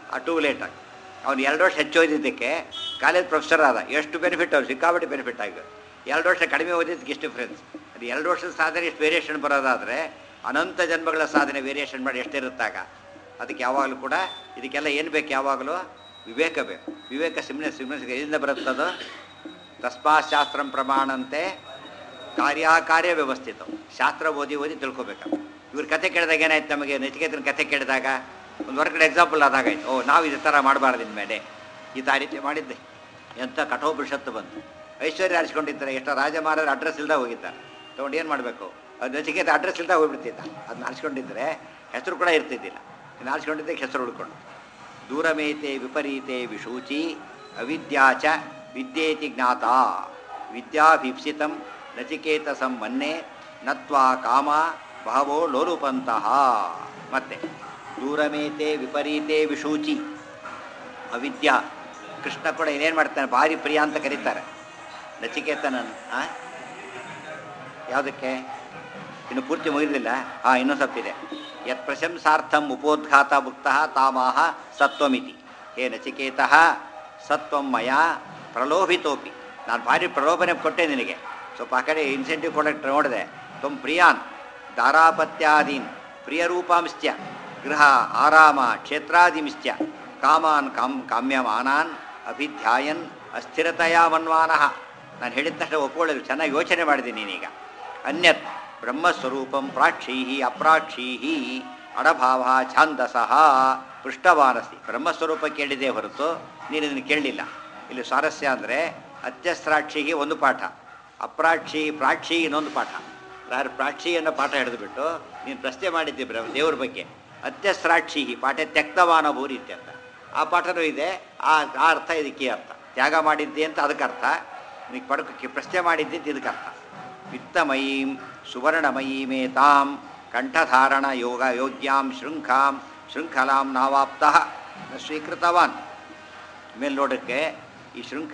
ಆ ಟೂ ಲೇಟ್ ಆಗಿ ಅವ್ನು ಎರಡು ವರ್ಷ ಹೆಚ್ಚು ಓದಿದ್ದಕ್ಕೆ ಕಾಲೇಜ್ ಪ್ರೊಫೆಸರ್ ಆದ ಎಷ್ಟು ಬೆನಿಫಿಟ್ ಅವ್ರು ಸಿಕ್ಕಾಪಟ್ಟೆ ಬೆನಿಫಿಟ್ ಆಗಿದೆ ಎರಡು ವರ್ಷ ಕಡಿಮೆ ಓದಿದ್ದಕ್ಕೆ ಇಷ್ಟು ಡಿಫ್ರೆನ್ಸ್ ಅದು ಎರಡು ವರ್ಷದ ಸಾಧನೆ ಇಷ್ಟು ವೇರಿಯೇಷನ್ ಬರೋದಾದರೆ ಅನಂತ ಜನ್ಮಗಳ ಸಾಧನೆ ವೇರಿಯೇಷನ್ ಮಾಡಿ ಎಷ್ಟಿರುತ್ತಾಗ ಅದಕ್ಕೆ ಯಾವಾಗಲೂ ಕೂಡ ಇದಕ್ಕೆಲ್ಲ ಏನು ಬೇಕು ಯಾವಾಗಲೂ ವಿವೇಕ ಬೇಕು ವಿವೇಕ ಸುಮ್ಮನೆ ಸುಮ್ಮನೆ ಎಲ್ಲಿಂದ ಬರುತ್ತದು ತಸ್ಮಾಶಾಸ್ತ್ರಂ ಪ್ರಮಾಣಂತೆ ಕಾರ್ಯಕಾರ್ಯ ವ್ಯವಸ್ಥಿತ ಶಾಸ್ತ್ರ ಓದಿ ಓದಿ ತಿಳ್ಕೊಬೇಕು ಇವ್ರ ಕತೆ ಕೇಳಿದಾಗ ಏನಾಯ್ತು ನಮಗೆ ನಚಿಕೇತನ ಕತೆ ಕೇಳಿದಾಗ ಒಂದು ಹೊರಗಡೆ ಎಕ್ಸಾಂಪಲ್ ಆದಾಗಾಯ್ತು ಓ ನಾವು ಇದೇ ಥರ ಮಾಡಬಾರ್ದು ಇನ್ಮೇಲೆ ಈ ತ ರೀತಿ ಮಾಡಿದ್ದೆ ಎಂಥ ಕಠೋಪನಿಷತ್ತು ಬಂತು ಐಶ್ವರ್ಯ ಆರಿಸ್ಕೊಂಡಿದ್ದಾರೆ ಎಷ್ಟೋ ರಾಜ ಮಹಾರಾಜರು ಅಡ್ರೆಸ್ ಇಲ್ಲದೆ ಹೋಗಿದ್ದಾರೆ ತೊಗೊಂಡು ಏನು ಮಾಡಬೇಕು ಅದು ನಚಿಕೇತ ಅಡ್ರೆಸ್ ಇಲ್ಲದೆ ಹೋಗ್ಬಿಡ್ತಿದ್ದ ಅದನ್ನ ಆರಿಸ್ಕೊಂಡಿದ್ರೆ ಹೆಸರು ಕೂಡ ಇರ್ತಿದ್ದಿಲ್ಲ ಇನ್ನು ಆರಿಸ್ಕೊಂಡಿದ್ದಕ್ಕೆ ಹೆಸರು ಉಳ್ಕೊಂಡು ದೂರಮೇತೆ ವಿಪರೀತೆ ವಿಶೂಚಿ ಅವಿದ್ಯಾಚ ವಿದ್ಯೇತಿ ಜ್ಞಾತ ವಿದ್ಯಾಭೀಪ್ಸಿತಂ ನಚಿಕೇತಸಂ ಮನ್ನೆ ನತ್ವಾ ಕಾಮ ಬಹವೋ ಲೋಲುಪಂತಹ ಮತ್ತೆ ದೂರಮೇತೆ ವಿಪರೀತೆ ವಿಶೂಚಿ ಅವಿದ್ಯಾ ಕೃಷ್ಣ ಕೂಡ ಏನೇನು ಮಾಡ್ತಾನೆ ಭಾರಿ ಪ್ರಿಯ ಅಂತ ಕರೀತಾರೆ ನಚಿಕೇತನನ್ ಆ? ಯಾವುದಕ್ಕೆ ಇನ್ನು ಪೂರ್ತಿ ಮುಗಿದಿಲ್ಲ ಹಾಂ ಇನ್ನೂ ಸಪ್ಪಿದೆ ಯತ್ ಪ್ರಶಂಸಾರ್ಥಂ ಉಪೋದ್ಘಾತ ಮುಕ್ತಃ ತಾಮಾಹ ಸತ್ವಮಿತಿ ಹೇ ನಚಿಕೇತಃ ಸತ್ವಂ ಮಯ ಪ್ರಲೋಭಿತೋಪಿ ನಾನು ಭಾರಿ ಪ್ರಲೋಭನೆ ಕೊಟ್ಟೆ ನಿನಗೆ ಸ್ವಲ್ಪ ಆ ಕಡೆ ಇನ್ಸೆಂಟಿವ್ ಕೊಡಕ್ಕೆ ನೋಡಿದೆ ತ್ವಂ ಪ್ರಿಯಾನ್ ದಾರಾಪತ್ಯಾದೀನ್ ಪ್ರಿಯರೂಪಾಂಶ್ಚ ಗೃಹ ಆರಾಮ ಕ್ಷೇತ್ರಾದಿಮಿಶ್ಚ ಕಾಮಾನ್ ಕಾಮ್ ಕಾಮ್ಯಮಾನಾನ್ ಅಭಿಧ್ಯಾಯನ್ ಅಸ್ಥಿರತೆಯ ಮನ್ವಾನಃ ನಾನು ಹೇಳಿದ ತಕ್ಷಣ ಒಪ್ಕೊಳ್ಳಲು ಚೆನ್ನಾಗಿ ಯೋಚನೆ ಮಾಡಿದ್ದೀನಿ ನೀನೀಗ ಅನ್ಯತ್ ಬ್ರಹ್ಮಸ್ವರೂಪಂ ಪ್ರಾಕ್ಷೀಹಿ ಅಪ್ರಾಕ್ಷೀಹಿ ಅಡಭಾವ ಛಾಂದಸಃ ಪೃಷ್ಠವಾನಸ್ತಿ ಬ್ರಹ್ಮಸ್ವರೂಪ ಕೇಳಿದೆ ಹೊರತು ನೀನು ಇದನ್ನು ಕೇಳಲಿಲ್ಲ ಇಲ್ಲಿ ಸ್ವಾರಸ್ಯ ಅಂದರೆ ಅತ್ಯಸ್ರಾಕ್ಷಿಗೆ ಒಂದು ಪಾಠ ಅಪ್ರಾಕ್ಷಿ ಪ್ರಾಕ್ಷಿ ಇನ್ನೊಂದು ಪಾಠ ರಾರು ಪ್ರಾಕ್ಷಿ ಅನ್ನೋ ಪಾಠ ಹಿಡಿದುಬಿಟ್ಟು ನೀನು ಪ್ರಶ್ನೆ ಮಾಡಿದ್ದೆ ಬ್ರ ದೇವ್ರ ಬಗ್ಗೆ ಅತ್ಯಸ್ರಾಕ್ಷಿ ಪಾಠ ತ್ಯಕ್ತವಾನ ಭೂರಿ ಇತ್ಯರ್ಥ ಆ ಪಾಠನೂ ಇದೆ ಆ ಆ ಅರ್ಥ ಇದಕ್ಕೆ ಈ ಅರ್ಥ ತ್ಯಾಗ ಮಾಡಿದ್ದೆ ಅಂತ ಅದಕ್ಕೆ ಅರ್ಥ ನೀನು ಪಡ್ಕ ಪ್ರಶ್ನೆ ಮಾಡಿದ್ದೆ ಅಂತ ಇದಕ್ಕೆ ಅರ್ಥ ವಿತ್ತಮಯೀಂ ಸುವರ್ಣಮಯೀಮೇತಾಂ ಕಂಠಧಾರಣ ಯೋಗ ಯೋಗ್ಯಾಂ ಶೃಂಖಾಂ ಶೃಂಖಲಾಂ ನಾವಾಪ್ತಃ ನ ಸ್ವೀಕೃತವಾನ್ ಮೇಲ್ನೋಟಕ್ಕೆ ಈ ಶೃಂಖ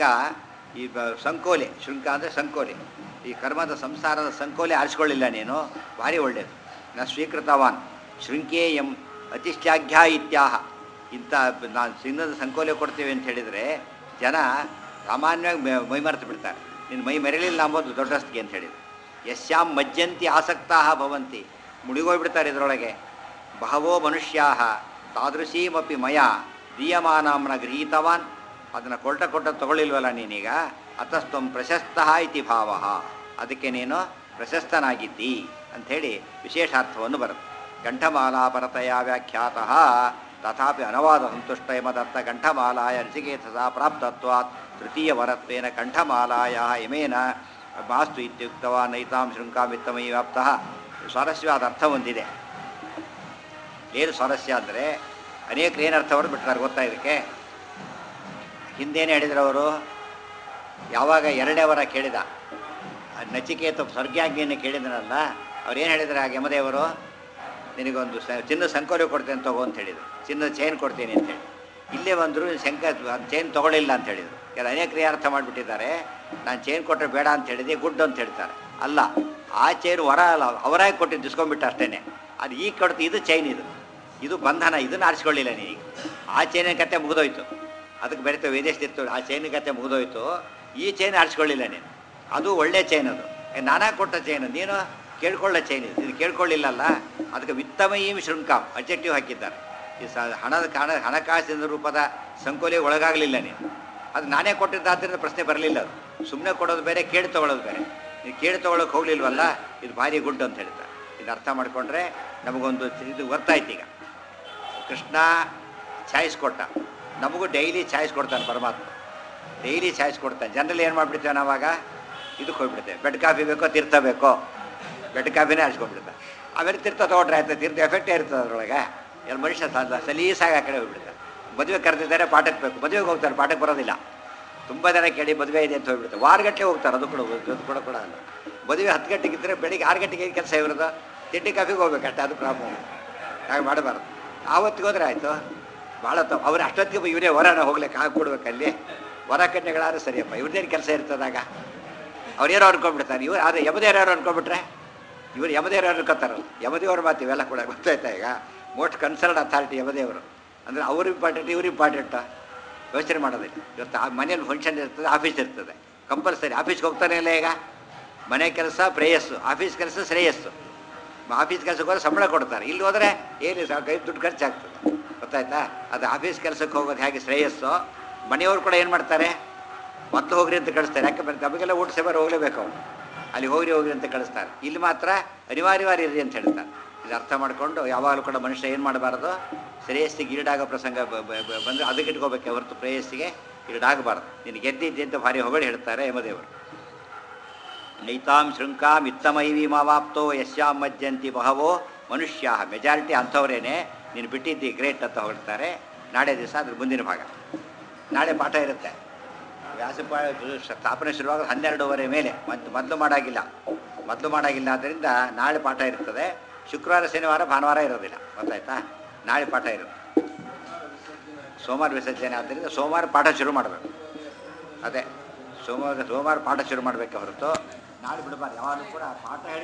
ಈ ಬ- ಸಂಕೋಲೆ ಶೃಂಖ ಅಂದರೆ ಸಂಕೋಲೆ ಈ ಕರ್ಮದ ಸಂಸಾರದ ಸಂಕೋಲೆ ಆರಿಸ್ಕೊಳ್ಳಿಲ್ಲ ನೀನು ಭಾರಿ ಒಳ್ಳೆಯದು ನ ಸ್ವೀಕೃತವಾನ್ ಶೃಂಖೇಯಂ ಅತಿಶ್ಚಾಘ್ಯ ಇತ್ಯಾಹ ಇಂಥ ನಾನು ಚಿನ್ನದ ಸಂಕೋಲೆ ಕೊಡ್ತೀವಿ ಅಂತ ಹೇಳಿದರೆ ಜನ ಸಾಮಾನ್ಯವಾಗಿ ಮೈ- ಮೈ ಮರೆತು ಬಿಡ್ತಾರೆ ನಿನ್ನ ಮೈ ಮೆರಳಿಲ್ಲ ಅಂಬೋದು ದೊಡ್ಡಸ್ತಿಗೆ ಅಂತ ಹೇಳಿದ್ರು ಯಶ್ಯಾಂ ಮಜ್ಜಂತಿ ಆಸಕ್ತಾ ಭವಂತಿ ಮುಳುಗೋಗ್ಬಿಡ್ತಾರೆ ಇದರೊಳಗೆ ಬಹವೋ ಮನುಷ್ಯಾ ತಾದೃಶೀಮಪಿ ಮಯ ದೀಯಮಾನಾಂನ ಗೃಹೀತವಾನ್ ಅದನ್ನು ಕೊಟ್ಟ ಕೊಟ್ಟ ತಗೊಳ್ಳಿಲ್ವಲ್ಲ ನೀನೀಗ ಅತಸ್ತ್ವಂ ಪ್ರಶಸ್ತಃ ಇತಿ ಭಾವ ಅದಕ್ಕೆ ನೀನು ಪ್ರಶಸ್ತನಾಗಿದ್ದಿ ಅಂಥೇಳಿ ವಿಶೇಷಾರ್ಥವನ್ನು ಬರುತ್ತೆ ಕಂಠಮಾಲಾಪರತೆಯ ವ್ಯಾಖ್ಯಾತಃ ತಥಾಪಿ ಅನವಾದ ಸಂತುಷ್ಟ ಯಮದತ್ತ ಕಂಠಮಾಲಾಯ ಋಷಿಕೇತಸ ಪ್ರಾಪ್ತತ್ವಾತ್ ತೃತೀಯ ವರತ್ವೇನ ಕಂಠಮಾಲಾಯ ಯಮೇನ ಮಾಸ್ತು ಇತ್ಯುಕ್ತವ ನೈತಾಂ ಶೃಂಕಾಮಿತ್ತಮೈ ವ್ಯಾಪ್ತಃ ಸ್ವಾರಸ್ಯವಾದ ಅರ್ಥ ಹೊಂದಿದೆ ಏನು ಸ್ವಾರಸ್ಯ ಅಂದರೆ ಅನೇಕರು ಏನು ಅರ್ಥ ಹೊರಬಿಟ್ಟಾರೆ ಗೊತ್ತಾ ಇದಕ್ಕೆ ಹಿಂದೇನು ಹೇಳಿದ್ರು ಅವರು ಯಾವಾಗ ಎರಡನೇ ವರ ಕೇಳಿದ ಆ ನಚಿಕೇತ ಸ್ವರ್ಗಾಜ್ಞೆಯನ್ನು ಕೇಳಿದನಲ್ಲ ಅವ್ರು ಏನು ಹೇಳಿದ್ರು ಆ ಯಮದೇವರು ನಿನಗೊಂದು ಸ ಚಿನ್ನದ ಸಂಕೋಲೆ ಕೊಡ್ತೇನೆ ತಗೋ ಅಂತ ಹೇಳಿದರು ಚಿನ್ನದ ಚೈನ್ ಕೊಡ್ತೀನಿ ಅಂತೇಳಿ ಇಲ್ಲೇ ಬಂದರು ಶಂಕ ಚೈನ್ ತೊಗೊಳ್ಳಿಲ್ಲ ಅಂತ ಹೇಳಿದರು ಕೆಲ ಅನೇಕರು ಏನು ಅರ್ಥ ಮಾಡಿಬಿಟ್ಟಿದ್ದಾರೆ ನಾನು ಚೈನ್ ಕೊಟ್ಟರೆ ಬೇಡ ಅಂತ ಹೇಳಿದೆ ಗುಡ್ ಅಂತ ಹೇಳ್ತಾರೆ ಅಲ್ಲ ಆ ಚೈನ್ ವರ ಅಲ್ಲ ಅವರಾಗಿ ಕೊಟ್ಟಿದ್ದು ಇಸ್ಕೊಂಡ್ಬಿಟ್ಟು ಅಷ್ಟೇ ಅದು ಈಗ ಕೊಡ್ತು ಇದು ಚೈನ್ ಇದು ಇದು ಬಂಧನ ಇದನ್ನು ಆರಿಸ್ಕೊಳ್ಳಿಲ್ಲ ನೀನು ಆ ಚೈನಿನ ಕತೆ ಮುಗಿದೋಯ್ತು ಅದಕ್ಕೆ ಬೆರೆತ ವೇದೇಶಿತ್ತು ಆ ಚೈನ್ ಕತೆ ಮುಗಿದೋಯ್ತು ಈ ಚೈನ್ ಆರಿಸ್ಕೊಳ್ಳಿಲ್ಲ ನೀನು ಅದು ಒಳ್ಳೆ ಚೈನ್ ಅದು ಏ, ನಾನಾ ಕೊಟ್ಟ ಚೈನ್ ನೀನು ಕೇಳ್ಕೊಳ್ಳೋ ಚೈನ್ ಇದು ಇದು ಕೇಳ್ಕೊಳ್ಳಿಲ್ಲಲ್ಲ ಅದಕ್ಕೆ ವಿತ್ತಮಯೀಂ ಶೃಂಕಾಂ ಅಬ್ಜೆಕ್ಟಿವ್ ಹಾಕಿದ್ದಾರೆ ಈ ಸ ಹಣದ ಕಾಣ ಹಣಕಾಸಿನ ರೂಪದ ಸಂಕೋಲೆ ಒಳಗಾಗಲಿಲ್ಲ ನೀನು ಅದು ನಾನೇ ಕೊಟ್ಟಿದ್ದಾದ್ರಿಂದ ಪ್ರಶ್ನೆ ಬರಲಿಲ್ಲ ಅದು ಸುಮ್ಮನೆ ಕೊಡೋದು ಬೇರೆ ಕೇಳಿ ತಗೊಳ್ಳೋದು ಬೇರೆ ನೀವು ಕೇಳಿ ತಗೊಳ್ಳೋಕೆ ಹೋಗಲಿಲ್ವಲ್ಲ ಇದು ಭಾರಿ ಗುಡ್ ಅಂತ ಹೇಳ್ತಾರೆ ಇದು ಅರ್ಥ ಮಾಡಿಕೊಂಡ್ರೆ ನಮಗೊಂದು ಇದು ಗೊತ್ತಾಯ್ತು ಈಗ ಕೃಷ್ಣ ಚಾಯ್ಸ್ ಕೊಟ್ಟ ನಮಗೂ ಡೈಲಿ ಚಾಯ್ಸ್ ಕೊಡ್ತಾನೆ ಪರಮಾತ್ಮ ಡೈಲಿ ಚಾಯ್ಸ್ ಕೊಡ್ತಾನೆ ಜನರಲ್ ಏನು ಮಾಡಿಬಿಡ್ತೇವೆ ನಾವಾಗ ಇದಕ್ಕೆ ಹೋಗ್ಬಿಡ್ತೇವೆ ಬೆಡ್ ಕಾಫಿ ಬೇಕೋ ತೀರ್ಥ ಬೇಕೋ ಬೆಡ್ ಕಾಫಿನೇ ಹಚ್ಕೊಂಡ್ಬಿಡ್ತಾರೆ ಆಮೇಲೆ ತೀರ್ಥ ತೊಗೊಂಡ್ರೆ ಆಯ್ತು ತೀರ್ಥ ಎಫೆಕ್ಟೇ ಇರ್ತದೆ ಅದರೊಳಗೆ ಎಲ್ಲ ಮನುಷ್ಯ ಸ- ಸಲೀಸಾಗಿ ಆ ಕಡೆ ಹೋಗ್ಬಿಡ್ತಾರೆ ಮದುವೆ ಕರೆದಿದ್ದಾರೆ ಪಾಠಕ್ಕೆ ಬೇಕು ಮದುವೆಗೆ ಹೋಗ್ತಾರೆ ಪಾಠಕ್ಕೆ ಬರೋದಿಲ್ಲ ತುಂಬ ಜನ ಕೇಳಿ ಮದುವೆ ಇದೆ ಅಂತ ಹೋಗ್ಬಿಡ್ತಾರೆ ವಾರಗಟ್ಟಲೆ ಹೋಗ್ತಾರೆ ಅದು ಕೂಡ ಅದು ಕೂಡ ಕೂಡ ಅಲ್ಲ ಮದುವೆ ಹತ್ತು ಗಂಟೆಗೆ ಇದ್ದರೆ ಬೆಳಿಗ್ಗೆ ಆರು ಗಂಟೆಗೆ ಕೆಲಸ ಇರೋದು ತಿಂಡಿ ಕಾಫಿಗೆ ಹೋಗ್ಬೇಕಷ್ಟೆ ಅದು ಪ್ರಾಬ್ಲಮ್ ಹಾಗೆ ಮಾಡಬಾರ್ದು ಆವತ್ತಿಗೆ ಹೋದ್ರೆ ಆಯಿತು ಭಾಳ ತಪ್ಪು ಅವ್ರು ಅಷ್ಟೊತ್ತಿಗೆ ಇವರೇ ಹೊರನ ಹೋಗ್ಲಿಕ್ಕೆ ಹಾಕಿ ಕೊಡ್ಬೇಕಲ್ಲಿ ಹೊರ ಕನ್ಯೆಗಳಾದ್ರೆ ಸರಿಯಪ್ಪ ಇವ್ರದ್ದೇನು ಕೆಲಸ ಇರ್ತದಾಗ ಅವ್ರೇನೋ ಅನ್ಕೊಂಡ್ಬಿಡ್ತಾರೆ ಇವ್ರು ಆದರೆ ಯಮದೇವ್ರು ಅನ್ಕೊಂಡ್ಬಿಟ್ರೆ ಇವ್ರು ಯಮದೇವ್ರು ಅನ್ಕೋತಾರಲ್ಲ ಯಮದೇವ್ರ ಮಾತು ಇವೆಲ್ಲ ಕೂಡ ಗೊತ್ತಾಯ್ತಾ ಈಗ ಮೋಸ್ಟ್ ಕನ್ಸರ್ನ್ ಅಥಾರಿಟಿ ಯಮದೇವರು ಅಂದರೆ ಅವ್ರು ಇಂಪಾರ್ಟೆಂಟ್ ಇವ್ರು ಇಂಪಾರ್ಟೆಂಟಾ ಯೋಚನೆ ಮಾಡೋದಿಲ್ಲ ಇವತ್ತು ಆ ಮನೇಲಿ ಫಂಕ್ಷನ್ ಇರ್ತದೆ ಆಫೀಸ್ ಇರ್ತದೆ ಕಂಪಲ್ಸರಿ ಆಫೀಸ್ಗೆ ಹೋಗ್ತಾನೆ ಇಲ್ಲ ಈಗ ಮನೆ ಕೆಲಸ ಪ್ರೇಯಸ್ಸು ಆಫೀಸ್ ಕೆಲಸ ಶ್ರೇಯಸ್ಸು ಆಫೀಸ್ ಕೆಲಸಕ್ಕೆ ಹೋದ್ರೆ ಸಂಬಳ ಕೊಡ್ತಾರೆ ಇಲ್ಲಿ ಹೋದರೆ ಏನು ಸಹ ಕೈ ದುಡ್ಡು ಖರ್ಚಾಗ್ತದೆ ಗೊತ್ತಾಯ್ತಾ ಅದು ಆಫೀಸ್ ಕೆಲಸಕ್ಕೆ ಹೋಗೋದು ಹೇಗೆ ಶ್ರೇಯಸ್ಸು ಮನೆಯವರು ಕೂಡ ಏನು ಮಾಡ್ತಾರೆ ಮೊದಲು ಹೋಗ್ರಿ ಅಂತ ಕಳಿಸ್ತಾರೆ ಯಾಕೆ ನಮಗೆಲ್ಲ ಊಟ ಸೇವೆ ಹೋಗಲೇಬೇಕು ಅವ್ರು ಅಲ್ಲಿ ಹೋಗ್ರಿ ಹೋಗ್ರಿ ಅಂತ ಕಳಿಸ್ತಾರೆ ಇಲ್ಲಿ ಮಾತ್ರ ಅನಿವಾರ್ಯವಾಗಿ ಇರ್ರಿ ಅಂತ ಹೇಳ್ತಾರೆ ಇದು ಅರ್ಥ ಮಾಡಿಕೊಂಡು ಯಾವಾಗಲೂ ಕೂಡ ಮನುಷ್ಯ ಏನು ಮಾಡಬಾರ್ದು ಶ್ರೇಯಸ್ಸಿಗೆ ಈಡಾಗೋ ಪ್ರಸಂಗ ಬ- ಬ- ಬ- ಬಂದರೆ ಅದಕ್ಕೆ ಇಟ್ಕೋಬೇಕೆ ಹೊರತು ಪ್ರೇಯಸ್ಸಿಗೆ ಈಡಾಗಬಾರ್ದು ನೀನು ಗೆದ್ದಿದ್ದೆ ಅಂತ ಭಾರಿ ಹೊಗಳಿ ಹೇಳ್ತಾರೆ ಯಮದೇವರು ನೈತಾಂ ಶೃಂಕಾಂ ಇತ್ತಮೈವಿಮಾವಾಪ್ತೋ ಯಶ್ಯಾಂ ಮಜ್ಜಂತಿ ಬಹವೋ ಮನುಷ್ಯ ಮೆಜಾರಿಟಿ ಅಂಥವ್ರೇನೆ ನೀನು ಬಿಟ್ಟಿದ್ದಿ ಗ್ರೇಟ್ ಅಂತ ಹೊಗಳ್ತಾರೆ ನಾಳೆ ದಿವಸ ಅದ್ರ ಮುಂದಿನ ಭಾಗ ನಾಳೆ ಪಾಠ ಇರುತ್ತೆ ವ್ಯಾಸಪ ಸ್ಥಾಪನೆ ಶುರುವಾಗ ಹನ್ನೆರಡೂವರೆ ಮೇಲೆ ಮತ್ತು ಮೊದಲು ಮಾಡಾಗಿಲ್ಲ ಮೊದಲು ಮಾಡಾಗಿಲ್ಲ ಆದ್ದರಿಂದ ನಾಳೆ ಪಾಠ ಇರ್ತದೆ ಶುಕ್ರವಾರ ಶನಿವಾರ ಭಾನುವಾರ ಇರೋದಿಲ್ಲ ಗೊತ್ತಾಯ್ತಾ ನಾಳೆ ಪಾಠ ಇರುತ್ತೆ ಸೋಮವಾರ ವಿಸರ್ಜನೆ ಆದ್ದರಿಂದ ಸೋಮವಾರ ಪಾಠ ಶುರು ಮಾಡಬೇಕು ಅದೇ ಸೋಮವಾರ ಸೋಮವಾರ ಪಾಠ ಶುರು ಮಾಡಬೇಕೆ ಹೊರತು ನಾಳೆ ಬಿಡಬಾರ್ದು ಯಾವಾಗಲೂ ಕೂಡ ಪಾಠ ಹೇಳಿ